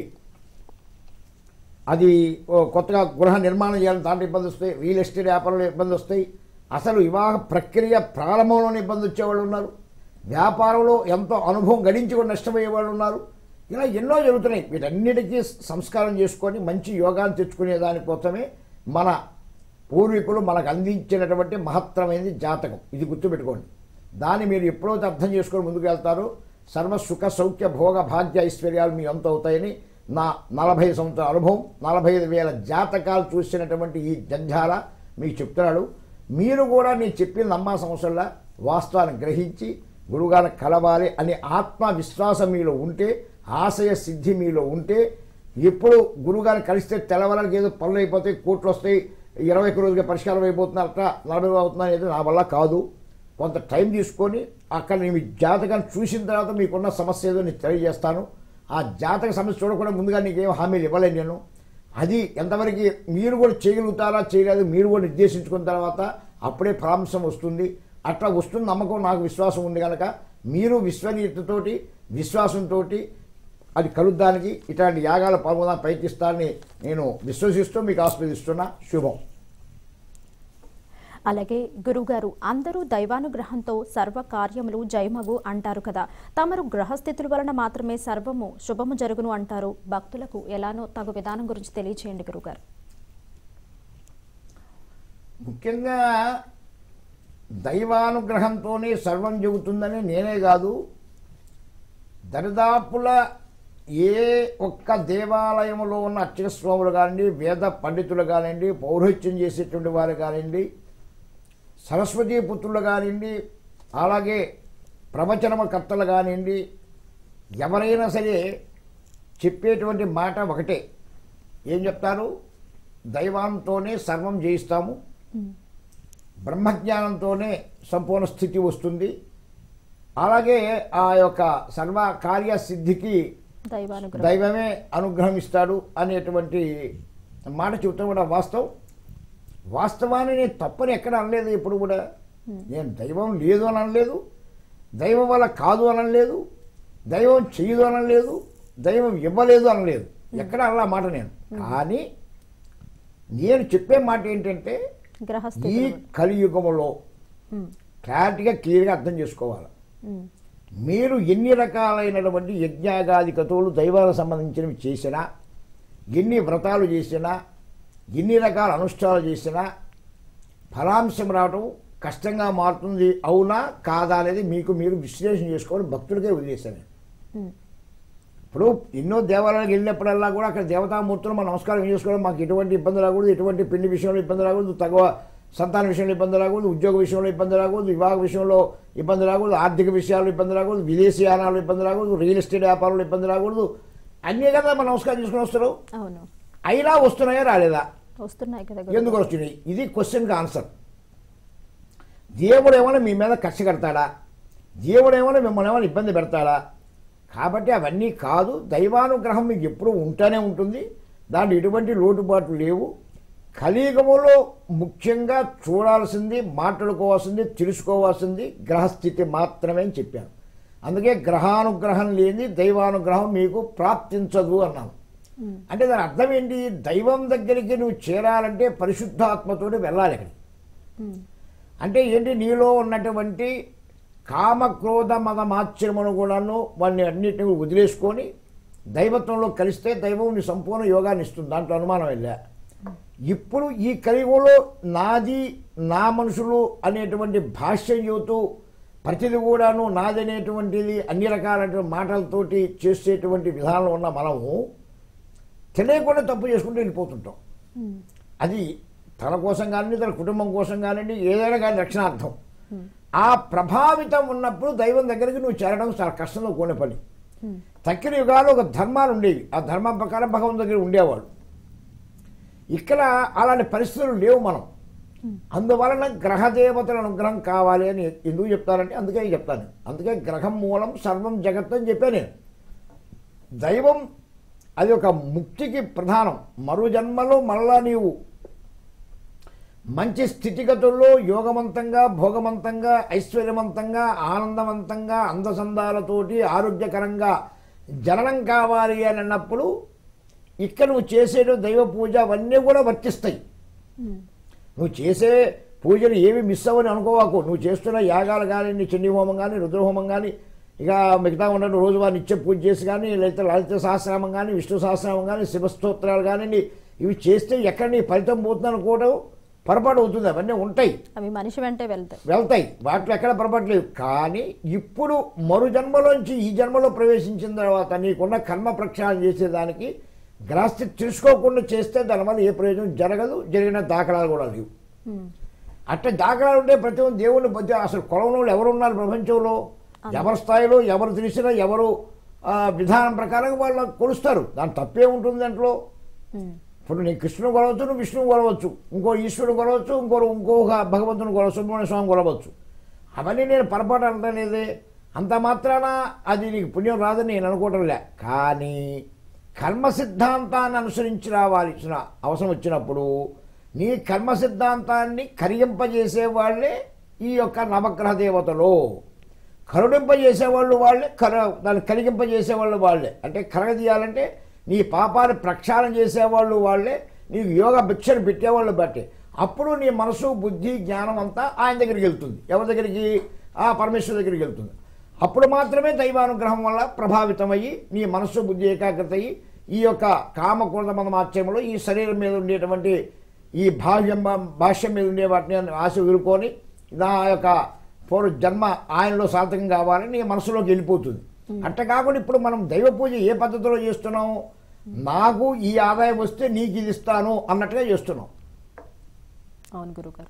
అది ఓ కొత్తగా గృహ నిర్మాణం చేయాలని దాంట్లో ఇబ్బంది వస్తాయి రియల్ ఎస్టేట్ వ్యాపారంలో ఇబ్బంది వస్తాయి అసలు వివాహ ప్రక్రియ ప్రారంభంలోనే ఇబ్బంది వచ్చేవాళ్ళు ఉన్నారు వ్యాపారంలో ఎంతో అనుభవం గడించి కూడా నష్టపోయే వాళ్ళు ఉన్నారు ఇలా ఎన్నో జరుగుతున్నాయి వీటన్నిటికీ సంస్కారం చేసుకొని మంచి యోగాన్ని తెచ్చుకునే దానికోసమే మన పూర్వీకులు మనకు అందించినటువంటి మహత్తరమైనది జాతకం ఇది గుర్తుపెట్టుకోండి దాన్ని మీరు ఎప్పుడైతే అర్థం చేసుకొని ముందుకు వెళ్తారో సర్వ సుఖ సౌఖ్య భోగ భాగ్య ఐశ్వర్యాలు మీ అంత అవుతాయని నా నలభై సంవత్సరాల అనుభవం నలభై ఐదు వేల జాతకాలు చూసినటువంటి ఈ జంఝాల మీకు చెప్తున్నాడు మీరు కూడా నేను చెప్పిన నమ్మాల్సిన అవసరంలా వాస్తవాన్ని గ్రహించి గురుగారు కలవాలి అనే ఆత్మవిశ్వాసం మీలో ఉంటే ఆశయ సిద్ధి మీలో ఉంటే ఎప్పుడు గురుగారిని కలిస్తే తెల్లవాళ్ళకి ఏదో పనులు అయిపోతాయి కోట్లు వస్తాయి ఇరవై ఒక్క రోజుగా పరిష్కారం అయిపోతున్నారు అట్లా నలభై అవుతున్నా అనేది నా వల్ల కాదు కొంత టైం తీసుకొని అక్కడ నేను మీ జాతకాన్ని చూసిన తర్వాత మీకున్న సమస్య ఏదో నేను తెలియజేస్తాను ఆ జాతక సమస్య చూడకుండా ముందుగా నీకేం హామీలు ఇవ్వలేను నేను అది ఎంతవరకు మీరు కూడా చేయగలుగుతారా చేయలేదు మీరు కూడా నిర్దేశించుకున్న తర్వాత అప్పుడే ఫలాంశం వస్తుంది అట్లా వస్తుంది నమ్మకం నాకు విశ్వాసం ఉంది కనుక మీరు విశ్వనీయతతోటి విశ్వాసంతో అది కలుద్దానికి ఇట్లాంటి యాగాల పాల్గొన ప్రయత్నిస్తానని నేను విశ్వసిస్తూ మీకు ఆస్వాదిస్తున్నా శుభం అలాగే గురుగారు అందరూ దైవానుగ్రహంతో సర్వ కార్యములు జయమగు అంటారు కదా తమరు గ్రహస్థితుల వలన మాత్రమే సర్వము శుభము జరుగును అంటారు భక్తులకు ఎలానో తగు విధానం గురించి తెలియచేయండి గురుగారు ముఖ్యంగా దైవానుగ్రహంతోనే సర్వం చెబుతుందని నేనే కాదు దరిదాపుల ఏ ఒక్క దేవాలయంలో ఉన్న అర్చక స్వాములు కానివ్వండి వేద పండితులు కానివ్వండి పౌరోహిత్యం చేసేటువంటి వారు కానివ్వండి సరస్వతీ పుత్రులు కానివ్వండి అలాగే ప్రవచనకర్తలు కానివ్వండి ఎవరైనా సరే చెప్పేటువంటి మాట ఒకటే ఏం చెప్తారు దైవంతోనే సర్వం జయిస్తాము బ్రహ్మజ్ఞానంతోనే సంపూర్ణ స్థితి వస్తుంది అలాగే ఆ యొక్క సర్వ కార్యసిద్ధికి దైవానుగ్రహం దైవమే అనుగ్రహం ఇస్తాడు అనేటువంటి మాట చెబుతాం కూడా వాస్తవం వాస్తవాన్ని నేను తప్పని ఎక్కడ అనలేదు ఇప్పుడు కూడా నేను దైవం లేదు అని అనలేదు దైవం వల్ల కాదు అని అనలేదు దైవం చేయదు అని అనలేదు దైవం ఇవ్వలేదు అనలేదు ఎక్కడ అలా మాట నేను కానీ నేను చెప్పే మాట ఏంటంటే ఈ గ్రహస్థితులు కలియుగంలో ఉమ్, క్లారిటీగా క్లియర్గా అర్థం చేసుకోవాలి ఉమ్, మీరు ఎన్ని రకాలైనటువంటి యజ్ఞాగాది కతువులు దైవాలకు సంబంధించినవి చేసినా ఎన్ని వ్రతాలు చేసినా ఎన్ని రకాల అనుష్ఠానాలు చేసినా ఫలాంశం రావటం కష్టంగా మారుతుంది అవునా కాదా అనేది మీకు మీరు విశ్లేషణ చేసుకోవాలి భక్తుడికే వదిలేశాను నేను. ఉమ్, ఇప్పుడు ఎన్నో దేవాలయాలకు వెళ్ళినప్పుడల్లా కూడా అక్కడ దేవతామూర్తులు మనం నమస్కారం చేసుకోవడం మాకు ఎటువంటి ఇబ్బంది రాకూడదు ఎటువంటి పెళ్లి విషయంలో ఇబ్బంది రాకూడదు తగవ సంతాన విషయంలో ఇబ్బంది రాకూడదు ఉద్యోగ విషయంలో ఇబ్బంది రాకూడదు వివాహ విషయంలో ఇబ్బంది రాకూడదు ఆర్థిక విషయాల్లో ఇబ్బంది రాకూడదు విదేశీయానాలు ఇబ్బంది రాకూడదు రియల్ ఎస్టేట్ వ్యాపారంలో ఇబ్బంది రాకూడదు అన్నీ కదా మనం నమస్కారం చేసుకుని వస్తారు అవును అయినా వస్తున్నాయా రాలేదా వస్తున్నాయి కదా గురుగారు. ఎందుకు వస్తున్నాయి ఇది క్వశ్చన్కి ఆన్సర్ దేవుడు ఏమైనా మీ మీద కక్ష కడతాడా దేవుడు ఏమైనా మిమ్మల్ని ఏమైనా ఇబ్బంది పెడతాడా కాబట్టి అవన్నీ కాదు దైవానుగ్రహం మీకు ఎప్పుడూ ఉంటూనే ఉంటుంది దాంట్లో ఎటువంటి లోటుపాట్లు లేవు కలియుగములో ముఖ్యంగా చూడాల్సింది మాట్లాడుకోవాల్సింది తెలుసుకోవాల్సింది గ్రహస్థితి మాత్రమే అని చెప్పాను అందుకే గ్రహానుగ్రహం లేని దైవానుగ్రహం మీకు ప్రాప్తించదు అన్నాను అంటే దాని అర్థం ఏంటి దైవం దగ్గరికి నువ్వు చేరాలంటే పరిశుద్ధాత్మతోటి వెళ్ళాలి అక్కడికి ఉమ్, అంటే ఏంటి నీలో ఉన్నటువంటి కామ క్రోధ మద మాత్సర్యమును కూడాను వాడిని అన్నిటిని వదిలేసుకొని దైవత్వంలో కలిస్తే దైవం నీ సంపూర్ణ యోగాన్ని ఇస్తుంది దాంట్లో అనుమానం వెళ్ళా ఇప్పుడు ఈ కలియుగంలో నాది నా మనుషులు అనేటువంటి భాష్యం చెబుతూ ప్రతిది కూడాను నాది అనేటువంటిది అన్ని రకాలైన మాటలతోటి చేసేటువంటి విధానంలో ఉన్న మనము తెలియకుండా తప్పు చేసుకుంటూ వెళ్ళిపోతుంటాం ఉమ్, అది తన కోసం కానీ తన కుటుంబం కోసం కానివ్వండి ఏదైనా కానీ రక్షణార్థం ఆ ప్రభావితం ఉన్నప్పుడు దైవం దగ్గరికి నువ్వు చేరడం చాలా కష్టంలో కూడిన పని ఉమ్, తక్కిన యుగాలు ఒక ధర్మాలు ఉండేవి ఆ ధర్మం ప్రకారం భగవంతు దగ్గర ఉండేవాడు ఇక్కడ అలాంటి పరిస్థితులు లేవు మనం అందువలన గ్రహదేవతల అనుగ్రహం కావాలి అని ఎందుకు చెప్తారంటే అందుకే చెప్తాను అందుకే గ్రహం మూలం సర్వం జగత్ అని చెప్పాను నేను దైవం అది ఒక ముక్తికి ప్రధానం మరో జన్మలో మళ్ళా నీవు మంచి స్థితిగతుల్లో యోగవంతంగా భోగవంతంగా ఐశ్వర్యవంతంగా ఆనందవంతంగా అందసందాలతోటి ఆరోగ్యకరంగా జననం కావాలి అని అన్నప్పుడు ఇక్కడ నువ్వు చేసే దైవ పూజ అవన్నీ కూడా వర్తిస్తాయి ఉమ్, నువ్వు చేసే పూజలు ఏమి మిస్ అవ్వని అనుకోవాకు నువ్వు చేస్తున్న యాగాలు కానీ నీ చండీ హోమం కానీ రుద్రహోమం కానీ ఇక మిగతా ఉన్న రోజువారి నిత్య పూజ చేసి కానీ లేకపోతే లలిత సహస్రామం కానీ విష్ణు సహస్రామం కానీ శివస్తోత్రాలు కానీ ఇవి చేస్తే ఎక్కడ నీ ఫలితం పోతుంది అనుకోవడం పొరపాటు అవుతుంది అవన్నీ ఉంటాయి అవి మనిషి వెంటే వెళ్తాయి వెళ్తాయి వాటిలో ఎక్కడ పొరపడలేదు కానీ ఇప్పుడు మరు జన్మలోంచి ఈ జన్మలో ప్రవేశించిన తర్వాత నీకున్న కర్మ ప్రక్షాళన చేసేదానికి గ్రహస్థితి తెలుసుకోకుండా చేస్తే దానివల్ల ఏ ప్రయోజనం జరగదు జరిగిన దాఖలాలు కూడా లేవు ఉమ్, అట్లా దాఖలాలు ఉంటే ప్రతి ఒక్క దేవుని మధ్య అసలు కొలవని వాళ్ళు ఎవరు ఉన్నారు ప్రపంచంలో ఎవరి స్థాయిలో ఎవరు తెలిసినా ఎవరు ఆ, విధానం ప్రకారం వాళ్ళు కొలుస్తారు దాని తప్పే ఉంటుంది దాంట్లో ఉమ్, ఇప్పుడు నీ కృష్ణుడు కొలవచ్చు నువ్వు విష్ణువు కొలవచ్చు ఇంకో ఈశ్వరుడు కొలవచ్చు ఇంకో ఇంకొక భగవంతుని కొలవచ్చు సుబ్రహ్మణ్య స్వామి కొలవచ్చు అవన్నీ నేను పొరపాటు అంటలేదే అంత మాత్రాన అది నీకు పుణ్యం రాదని నేను అనుకోవటం లే కానీ కర్మ సిద్ధాంతాన్ని అనుసరించి రావాల్సిన అవసరం వచ్చినప్పుడు నీ కర్మ సిద్ధాంతాన్ని కరిగింపజేసే వాళ్ళే ఈ యొక్క నవగ్రహ దేవతలు కరుణింపజేసేవాళ్ళు వాళ్ళే కర దాన్ని కలిగింపజేసేవాళ్ళు వాళ్ళే అంటే కరగదీయాలంటే నీ పాపాన్ని ప్రక్షాళన చేసేవాళ్ళు వాళ్ళే నీకు యోగ భిక్షను పెట్టేవాళ్ళు బట్టే అప్పుడు నీ మనసు బుద్ధి జ్ఞానం అంతా ఆయన దగ్గరికి వెళ్తుంది ఎవరి దగ్గరికి ఆ పరమేశ్వరు దగ్గరికి వెళ్తుంది అప్పుడు మాత్రమే దైవానుగ్రహం వల్ల ప్రభావితమయ్యి నీ మనస్సు బుద్ధి ఏకాగ్రత అయ్యి ఈ యొక్క కామకూర్ణ మదమాత్యంలో ఈ శరీరం మీద ఉండేటువంటి ఈ భావ్యం భాష్యం మీద ఉండే వాటిని ఆశ వదులుకొని నా యొక్క పూర్వ జన్మ ఆయనలో సార్థకం కావాలని నీ మనసులోకి వెళ్ళిపోతుంది అట్ట కాకుండా ఇప్పుడు మనం దైవ పూజ ఏ పద్ధతిలో చేస్తున్నాం నాకు ఈ ఆదాయం వస్తే నీకు ఇది ఇస్తాను అన్నట్టుగా చేస్తున్నాం అవును గురుగారు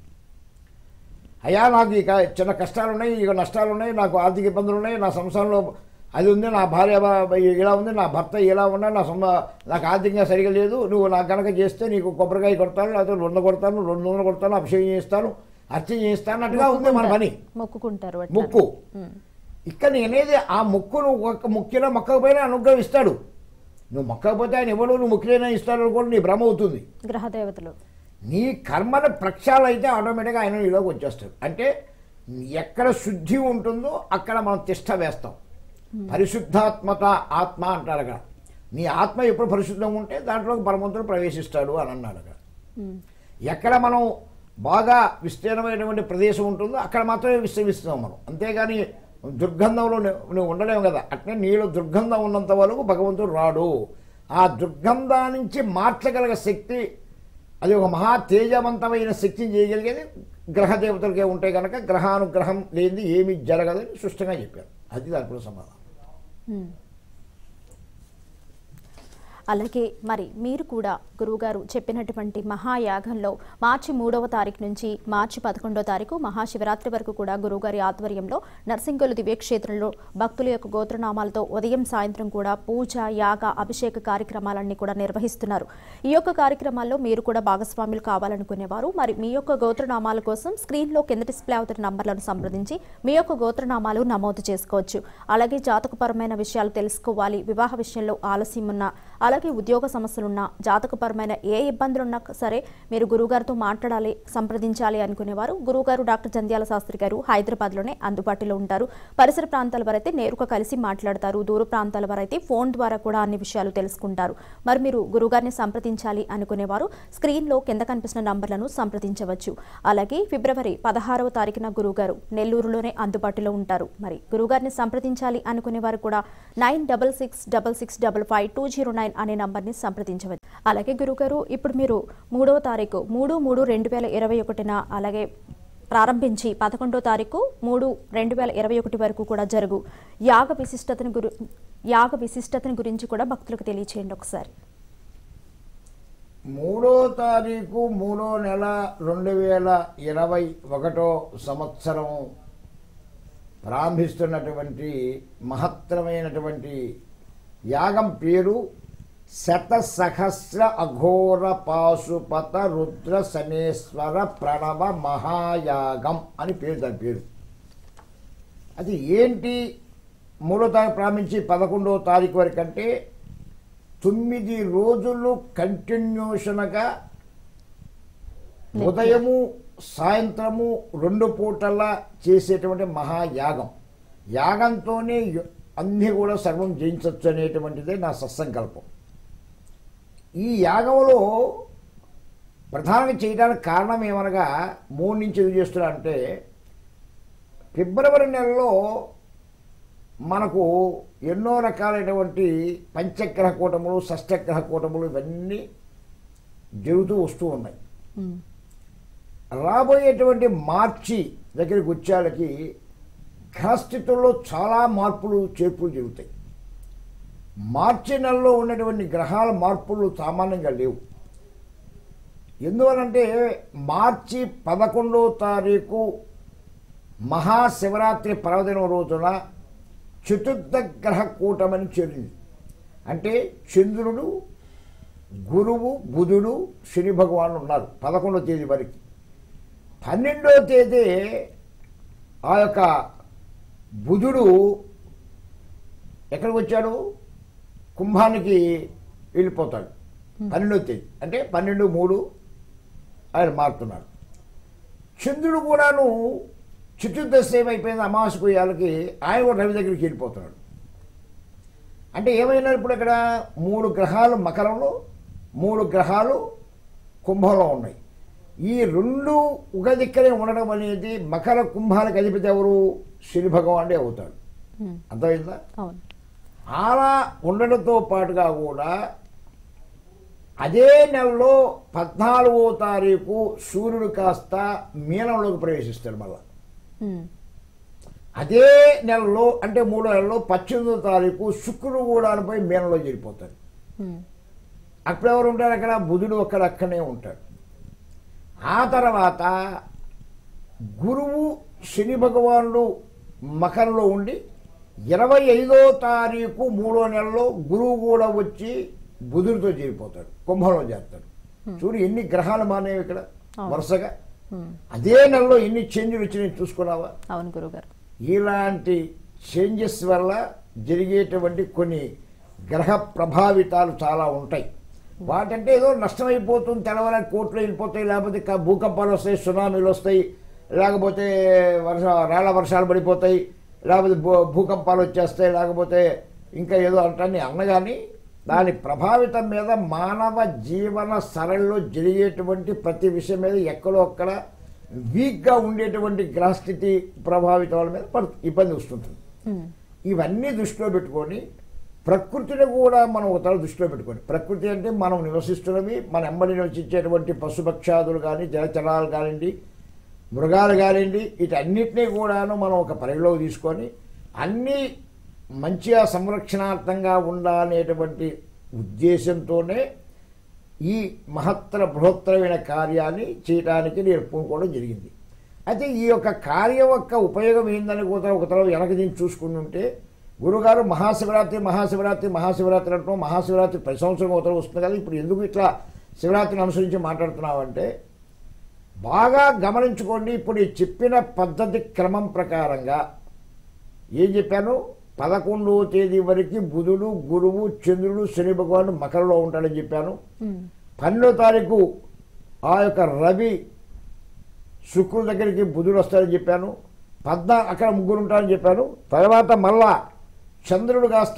అయ్యా నాకు ఇక చిన్న కష్టాలు ఉన్నాయి ఇక నష్టాలు ఉన్నాయి నాకు ఆర్థిక ఇబ్బందులు ఉన్నాయి నా సంసారంలో అది ఉంది నా భార్య బా- ఇలా ఉంది నా భర్త ఇలా ఉన్నా నా సొంత నాకు ఆర్థికంగా సరిగా లేదు నువ్వు నాకు కనుక చేస్తే నీకు కొబ్బరికాయ కొడతాను లేకపోతే రెండు కొడతాను రెండు నూనె కొడతాను అభిషేకం చేస్తాను అర్చన చేస్తాను అన్నట్టుగా ఉంది మన పని మొక్కుకుంటారు అట్లా. ముక్కు ఉమ్, ఇక్కడ నేనేది ఆ ముక్కు నువ్వు ఒక ముక్కినా మొక్కకపోయినా అనుగ్రహం ఇస్తాడు నువ్వు మొక్కకపోతే ఆయన ఎవడు నువ్వు ముఖ్యమైనా ఇస్తాడు అనుకోండి నీ భ్రమ అవుతుంది గ్రహ దేవతలు నీ కర్మల ప్రక్షాళన అయితే ఆటోమేటిక్గా ఆయన నీలోకి వచ్చేస్తాడు అంటే ఎక్కడ శుద్ధి ఉంటుందో అక్కడ మనం తిష్ట వేస్తాం పరిశుద్ధాత్మత ఆత్మ అంటారు అక్కడ నీ ఆత్మ ఎప్పుడు పరిశుద్ధంగా ఉంటే దాంట్లోకి పరమంతుడు ప్రవేశిస్తాడు అని అన్నాడు అక్కడ ఉమ్, ఎక్కడ మనం బాగా విస్తీర్ణమైనటువంటి ప్రదేశం ఉంటుందో అక్కడ మాత్రమే విస్తరిస్తున్నాం మనం అంతేగాని దుర్గంధంలో ను- నువ్వు ఉండలేవు కదా అట్నే నీలో దుర్గంధం ఉన్నంత వరకు భగవంతుడు రాడు ఆ దుర్గంధా నుంచి మార్చగలిగే శక్తి అది ఒక మహా తేజవంతమైన శక్తిని చేయగలిగేది గ్రహ దేవతలకే ఉంటే కనుక గ్రహానుగ్రహం లేనిది ఏమీ జరగదని స్పష్టంగా చెప్పారు అది దాని సమాధానం ఉమ్. అలాగే మరి మీరు కూడా గురువుగారు చెప్పినటువంటి మహాయాగంలో మార్చి మూడవ తారీఖు నుంచి మార్చి పదకొండవ తారీఖు మహాశివరాత్రి వరకు కూడా గురువుగారి ఆధ్వర్యంలో నర్సింగోలు దివ్యక్షేత్రంలో భక్తుల యొక్క గోత్రనామాలతో ఉదయం సాయంత్రం కూడా పూజ యాగ అభిషేక కార్యక్రమాలన్నీ కూడా నిర్వహిస్తున్నారు ఈ యొక్క కార్యక్రమాల్లో మీరు కూడా భాగస్వాములు కావాలనుకునేవారు మరి మీ యొక్క గోత్రనామాల కోసం స్క్రీన్లో కింద డిస్ప్లే అవుతున్న నంబర్లను సంప్రదించి మీ యొక్క గోత్రనామాలు నమోదు చేసుకోవచ్చు అలాగే జాతకపరమైన విషయాలు తెలుసుకోవాలి వివాహ విషయంలో ఆలస్యం ఉన్న అలాగే ఉద్యోగ సమస్యలున్నా జాతకపరమైన ఏ ఇబ్బందులున్నా సరే మీరు గురువుగారితో మాట్లాడాలి సంప్రదించాలి అనుకునేవారు గురువుగారు డాక్టర్ జంధ్యాల శాస్త్రి గారు హైదరాబాద్లోనే అందుబాటులో ఉంటారు పరిసర ప్రాంతాల వారైతే నేరుగా కలిసి మాట్లాడతారు దూర ప్రాంతాల వారైతే ఫోన్ ద్వారా కూడా అన్ని విషయాలు తెలుసుకుంటారు మరి మీరు గురువుగారిని సంప్రదించాలి అనుకునేవారు స్క్రీన్లో కింద కనిపిస్తున్న నంబర్లను సంప్రదించవచ్చు అలాగే ఫిబ్రవరి పదహారవ తారీఖున గురువుగారు నెల్లూరులోనే అందుబాటులో ఉంటారు మరి గురువుగారిని సంప్రదించాలి అనుకునేవారు కూడా nine double six double six double five two zero nine అనే నంబర్ని సంప్రదించవచ్చు అలాగే గురుగారు ఇప్పుడు మీరు మూడవ తారీఖు మూడు మూడు రెండు వేల ఇరవై ఒకటిన అలాగే ప్రారంభించి పదకొండో తారీఖు మూడు రెండు వేల ఇరవై ఒకటి వరకు కూడా జరుగు యాగ విశిష్టతను గురు యాగ విశిష్టతను గురించి కూడా భక్తులకు తెలియచేయండి ఒకసారి మూడో తారీఖు మూడో నెల రెండు వేల ఇరవై ఒకటో సంవత్సరం ప్రారంభిస్తున్నటువంటి మహత్తరమైనటువంటి యాగం పేరు శత సహస్ర అఘోర పాశుపత రుద్ర శనేశ్వర ప్రణవ మహాయాగం అని పేరు దాని పేరు అది ఏంటి మూడో తారీఖు ప్రారంభించి పదకొండో తారీఖు వరకు అంటే తొమ్మిది రోజులు కంటిన్యూషన్గా ఉదయము సాయంత్రము రెండు పూటలా చేసేటువంటి మహాయాగం యాగంతోనే యు- అన్నీ కూడా సర్వం జయించవచ్చు అనేటువంటిదే నా సత్సంకల్పం ఈ యాగంలో ప్రధానంగా చేయడానికి కారణం ఏమనగా మూడు నుంచి ఎందుకు చేస్తున్నా అంటే ఫిబ్రవరి నెలలో మనకు ఎన్నో రకాలైనటువంటి పంచగ్రహ కూటములు షష్టగ్రహ కూటములు ఇవన్నీ జరుగుతూ వస్తూ ఉన్నాయి ఉమ్, రాబోయేటువంటి మార్చి దగ్గరికి వచ్చేళ్ళకి గ్రహస్థితుల్లో చాలా మార్పులు చేర్పులు జరుగుతాయి మార్చి నెలలో ఉన్నటువంటి గ్రహాల మార్పులు సామాన్యంగా లేవు ఎందువలంటే మార్చి పదకొండో తారీఖు మహాశివరాత్రి పర్వదినం రోజున చతుర్థ గ్రహ కూటమని చేరింది అంటే చంద్రుడు గురువు బుధుడు శని భగవానుడు ఉన్నారు పదకొండో తేదీ వరకు పన్నెండో తేదీ ఆ యొక్క బుధుడు ఎక్కడికి వచ్చాడు కుంభానికి వెళ్ళిపోతాడు పన్నెండో తేదీ అంటే పన్నెండు మూడు ఆయన మారుతున్నాడు చంద్రుడు కూడాను చతుర్దశ ఏమైపోయింది అమావాస్య పోయాలకి ఆయన కూడా రవి దగ్గరికి వెళ్ళిపోతున్నాడు అంటే ఏమైనా ఇప్పుడు ఇక్కడ మూడు గ్రహాలు మకరంలో మూడు గ్రహాలు కుంభంలో ఉన్నాయి ఈ రెండు ఒక దిక్కనే ఉండడం అనేది మకర కుంభాలకు అధిపతి ఎవరు శని భగవానుడే అవుతాడు ఉమ్, అర్థమైందా అవును అలా ఉండడంతో పాటుగా కూడా అదే నెలలో పద్నాలుగో తారీఖు సూర్యుడు కాస్త మీనంలోకి ప్రవేశిస్తాడు మళ్ళా ఉమ్, అదే నెలలో అంటే మూడో నెలలో పద్దెనిమిదో తారీఖు శుక్రుడు కూడా పోయి మీనంలో చేరిపోతాడు ఉమ్, అక్కడ ఎవరు ఉంటారు అక్కడ బుధుడు అక్కడ అక్కడనే ఉంటాడు ఆ తర్వాత గురువు శని భగవానుడు మకరంలో ఉండి ఇరవై ఐదో తారీఖు మూడో నెలలో గురువు కూడా వచ్చి బుధుడితో చేరిపోతాడు కుంభంలో చేస్తాడు చూడు ఎన్ని గ్రహాలు మానేవి ఇక్కడ అవును. వరుసగా ఉమ్, అదే నెలలో ఎన్ని చేంజ్లు వచ్చినాయి చూసుకున్నావా అవును గురుగారు ఇలాంటి చేంజెస్ వల్ల జరిగేటువంటి కొన్ని గ్రహ ప్రభావితాలు చాలా ఉంటాయి వాటంటే ఏదో నష్టమైపోతుంది తెలవర కోట్లు వెళ్ళిపోతాయి లేకపోతే క- భూకంపాలు వస్తాయి సునామీలు వస్తాయి లేకపోతే వర్ష రాళ్ళ వర్షాలు పడిపోతాయి లేకపోతే భూ భూకంపాలు వచ్చేస్తాయి లేకపోతే ఇంకా ఏదో అంటాన్ని అన్నగాని దాని ప్రభావితం మీద మానవ జీవన సరళిలో జరిగేటువంటి ప్రతి విషయం మీద ఎక్కడో అక్కడ వీక్గా ఉండేటువంటి గ్రహస్థితి ప్రభావితాల మీద పడు ఇబ్బంది వస్తుంటుంది ఉమ్, ఇవన్నీ దృష్టిలో పెట్టుకొని ప్రకృతిని కూడా మనం ఒక తల దృష్టిలో పెట్టుకొని ప్రకృతి అంటే మనం నివసిస్తున్నవి మన ఎంబడి నివసించేటువంటి పశుపక్షాదులు కానీ జలచరాలు కానివ్వండి మృగాలు కానివ్వండి వీటన్నిటినీ కూడాను మనం ఒక పరిగణలోకి తీసుకొని అన్నీ మంచిగా సంరక్షణార్థంగా ఉండాలనేటువంటి ఉద్దేశంతోనే ఈ మహత్తర బృహత్తరమైన కార్యాన్ని చేయడానికి నేను పూనుకోవడం జరిగింది అయితే ఈ యొక్క కార్యం యొక్క ఉపయోగం ఏందని కూడా ఒక తరం వెనక దీన్ని చూసుకుని ఉంటే గురుగారు మహాశివరాత్రి మహాశివరాత్రి మహాశివరాత్రి అంటున్నాం మహాశివరాత్రి ప్రతి సంవత్సరం ఒక తరం వస్తుంది కదా ఇప్పుడు ఎందుకు ఇట్లా శివరాత్రిని అనుసరించి మాట్లాడుతున్నావంటే బాగా గమనించుకోండి ఇప్పుడు ఈ చెప్పిన పద్ధతి క్రమం ప్రకారంగా ఏం చెప్పాను పదకొండవ తేదీ వరకు బుధుడు గురువు చంద్రుడు శని భగవానుడు మకరంలో ఉంటాడని చెప్పాను ఉమ్, పన్నెండో తారీఖు ఆ యొక్క రవి శుక్రుడి దగ్గరికి బుధుడు వస్తాడని చెప్పాను పద్నా అక్కడ ముగ్గురు ఉంటారని చెప్పాను తర్వాత మళ్ళా చంద్రుడు కాస్త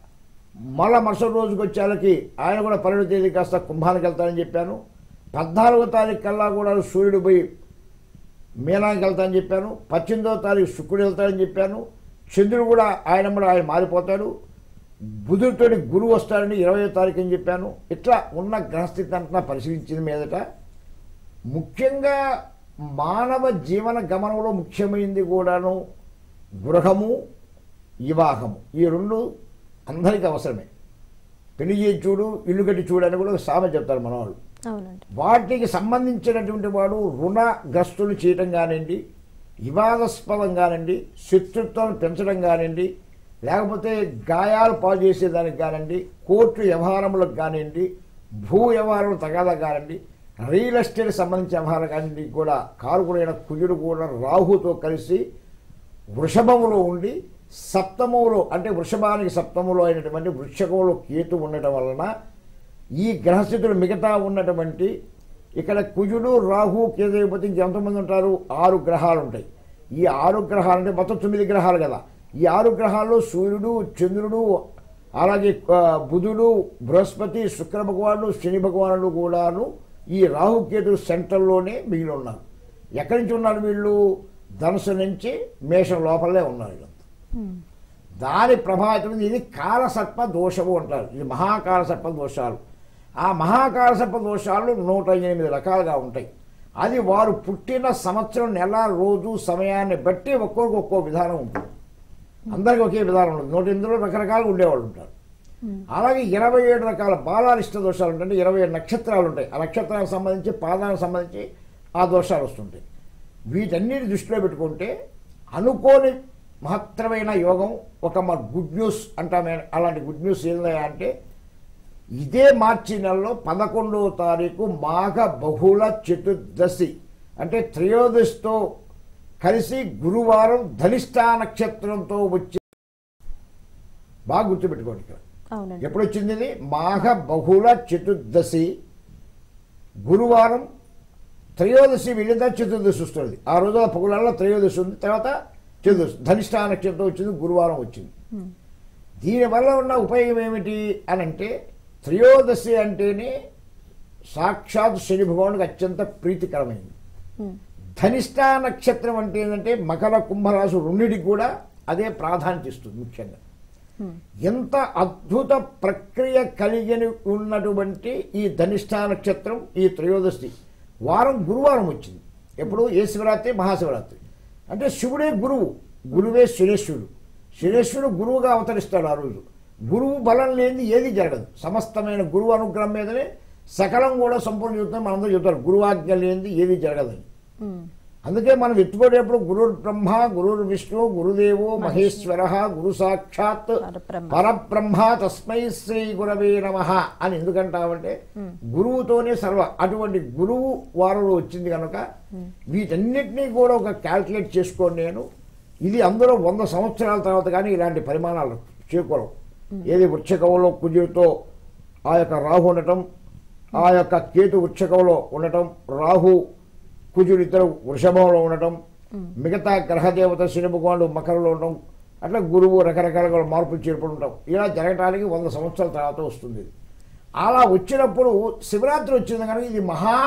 మళ్ళా మరుసటి రోజుకి వచ్చేళ్ళకి ఆయన కూడా పన్నెండో తేదీ కాస్త కుంభానికి వెళ్తానని చెప్పాను పద్నాలుగో తారీఖు కల్లా కూడా సూర్యుడు పోయి మీనానికి వెళ్తానని చెప్పాను పద్దెనిమిదో తారీఖు శుక్రుడు వెళ్తాడని చెప్పాను చంద్రుడు కూడా ఆయన కూడా ఆయన మారిపోతాడు బుధుడితోటి గురువు వస్తాడని ఇరవయో తారీఖు అని చెప్పాను ఇట్లా ఉన్న గ్రహస్థితి అంతా పరిశీలించిన మీదట ముఖ్యంగా మానవ జీవన గమనంలో ముఖ్యమైనది కూడాను గృహము వివాహము ఈ రెండు అందరికీ అవసరమే పెళ్లి చేసి చూడు ఇల్లు కట్టి చూడు అని కూడా ఒక సామెత చెప్తారు మన వాళ్ళు అవునండి వాటికి సంబంధించినటువంటి వాడు రుణగ్రస్తులు చేయటం కానివ్వండి వివాదాస్పదం కానివ్వండి శత్రుత్వం పెంచడం కానివ్వండి లేకపోతే గాయాలు పాలు చేసేదానికి కానివ్వండి కోర్టు వ్యవహారములకు కానివ్వండి భూ వ్యవహారాలు తగాదా కానివ్వండి రియల్ ఎస్టేట్ సంబంధించిన వ్యవహారం కానివ్వండి కూడా కారుకుడైన కుజుడు కూడా రాహుతో కలిసి వృషభములో ఉండి సప్తములో అంటే వృషభానికి సప్తములో అయినటువంటి వృక్షకంలో కేతు ఉండటం వలన ఈ గ్రహస్థితులు మిగతా ఉన్నటువంటి ఇక్కడ కుజుడు రాహు కేతు అయిపోతే ఇంకెంతమంది ఉంటారు ఆరు గ్రహాలు ఉంటాయి ఈ ఆరు గ్రహాలు అంటే మొత్తం తొమ్మిది గ్రహాలు కదా ఈ ఆరు గ్రహాల్లో సూర్యుడు చంద్రుడు అలాగే ఆ, బుధుడు బృహస్పతి శుక్ర భగవానుడు శని భగవానుడు కూడాను ఈ రాహుకేతు సెంటర్లోనే మిగిలి ఉన్నారు ఎక్కడి నుంచి ఉన్నారు వీళ్ళు ధనుసు నుంచి మేషం లోపలే ఉన్నారు వీళ్ళంతా ఉమ్, దాని ప్రభావితం ఇది కాలసర్ప దోషము అంటారు ఇది మహాకాలసర్ప దోషాలు ఆ మహాకాలసర్ప దోషాలు నూట ఎనిమిది రకాలుగా ఉంటాయి అది వారు పుట్టిన సంవత్సరం నెల రోజు సమయాన్ని బట్టి ఒక్కొక్కరికి ఒక్కో విధానం ఉంటుంది అందరికీ ఒకే విధానం ఉంటుంది నూట ఎనిమిదిలో రకరకాలు ఉండేవాళ్ళు ఉంటారు ఉమ్, అలాగే ఇరవై ఏడు రకాల బాలారిష్ట దోషాలు ఉంటాయి ఇరవై ఏడు నక్షత్రాలు ఉంటాయి ఆ నక్షత్రాలకు సంబంధించి పాదాలకు సంబంధించి ఆ దోషాలు వస్తుంటాయి వీటన్నిటి దృష్టిలో పెట్టుకుంటే అనుకోని మహత్తరమైన యోగం ఒక మన గుడ్ న్యూస్ అంటామే అలాంటి గుడ్ న్యూస్ ఏందా అంటే ఇదే మార్చి నెలలో పదకొండవ తారీఖు మాఘ బహుళ చతుర్దశి అంటే త్రయోదశితో కలిసి గురువారం ధనిష్టా నక్షత్రంతో వచ్చే బాగా గుర్తుపెట్టుకోండి ఇక్కడ అవునండి ఎప్పుడు వచ్చింది ఇది మాఘ బహుళ చతుర్దశి గురువారం త్రయోదశి వెళ్ళిన చతుర్దశి వస్తుంది ఆ రోజు ఆ పొగులలో త్రయోదశి ఉంది తర్వాత చతుర్దశి ధనిష్టా నక్షత్రం వచ్చింది గురువారం వచ్చింది ఉమ్, దీనివల్ల ఉన్న ఉపయోగం ఏమిటి అని అంటే త్రయోదశి అంటేనే సాక్షాత్ శని భగవానుడికి అత్యంత ప్రీతికరమైంది ఉమ్, ధనిష్టా నక్షత్రం అంటే ఏంటంటే మకర కుంభరాశు రెండిటికి కూడా అదే ప్రాధాన్యత ఇస్తుంది ముఖ్యంగా ఉమ్, ఎంత అద్భుత ప్రక్రియ కలిగిన ఉన్నటువంటి ఈ ధనిష్టా నక్షత్రం ఈ త్రయోదశి వారం గురువారం వచ్చింది ఎప్పుడు ఏ శివరాత్రి మహాశివరాత్రి అంటే శివుడే గురువు గురువే శనేశ్వరుడు శనేశ్వరుడు గురువుగా అవతరిస్తాడు ఆ రోజు గురువు బలం లేనిది ఏది జరగదు సమస్తమైన గురువు అనుగ్రహం మీదనే సకలం కూడా సంపూర్ణ చెబుతాం మనందరూ చెబుతారు గురువాజ్ఞ లేనిది ఏది జరగదని ఉమ్, అందుకే మనం ఎత్తుకునేటప్పుడు గురుర్ బ్రహ్మ గురుర్ విష్ణు గురుదేవో మహేశ్వర గురు సాక్షాత్ పరబ్రహ్మ. పరబ్రహ్మ తస్మై శ్రీ గురవే నమ అని ఎందుకంటామంటే గురువుతోనే సర్వ అటువంటి గురువు వారంలో వచ్చింది కనుక వీటన్నిటినీ కూడా ఒక క్యాల్కులేట్ చేసుకోండి నేను ఇది అందులో వంద సంవత్సరాల తర్వాత కానీ ఇలాంటి పరిమాణాలు చేకూరవు ఏది వృక్షకంలో కుజుడితో ఆ యొక్క రాహు ఉండటం ఆ యొక్క కేతు వృక్షకంలో ఉండటం రాహు కుజుడు ఇద్దరు వృషభంలో ఉండటం మిగతా గ్రహదేవత శని భగవానుడు మకరంలో ఉండటం అట్లా గురువు రకరకాలుగా మార్పులు చేర్పులు ఉండటం ఇలా జరగటానికి వంద సంవత్సరాల తర్వాత వస్తుంది ఇది. అలా వచ్చినప్పుడు శివరాత్రి వచ్చింది కనుక ఇది మహా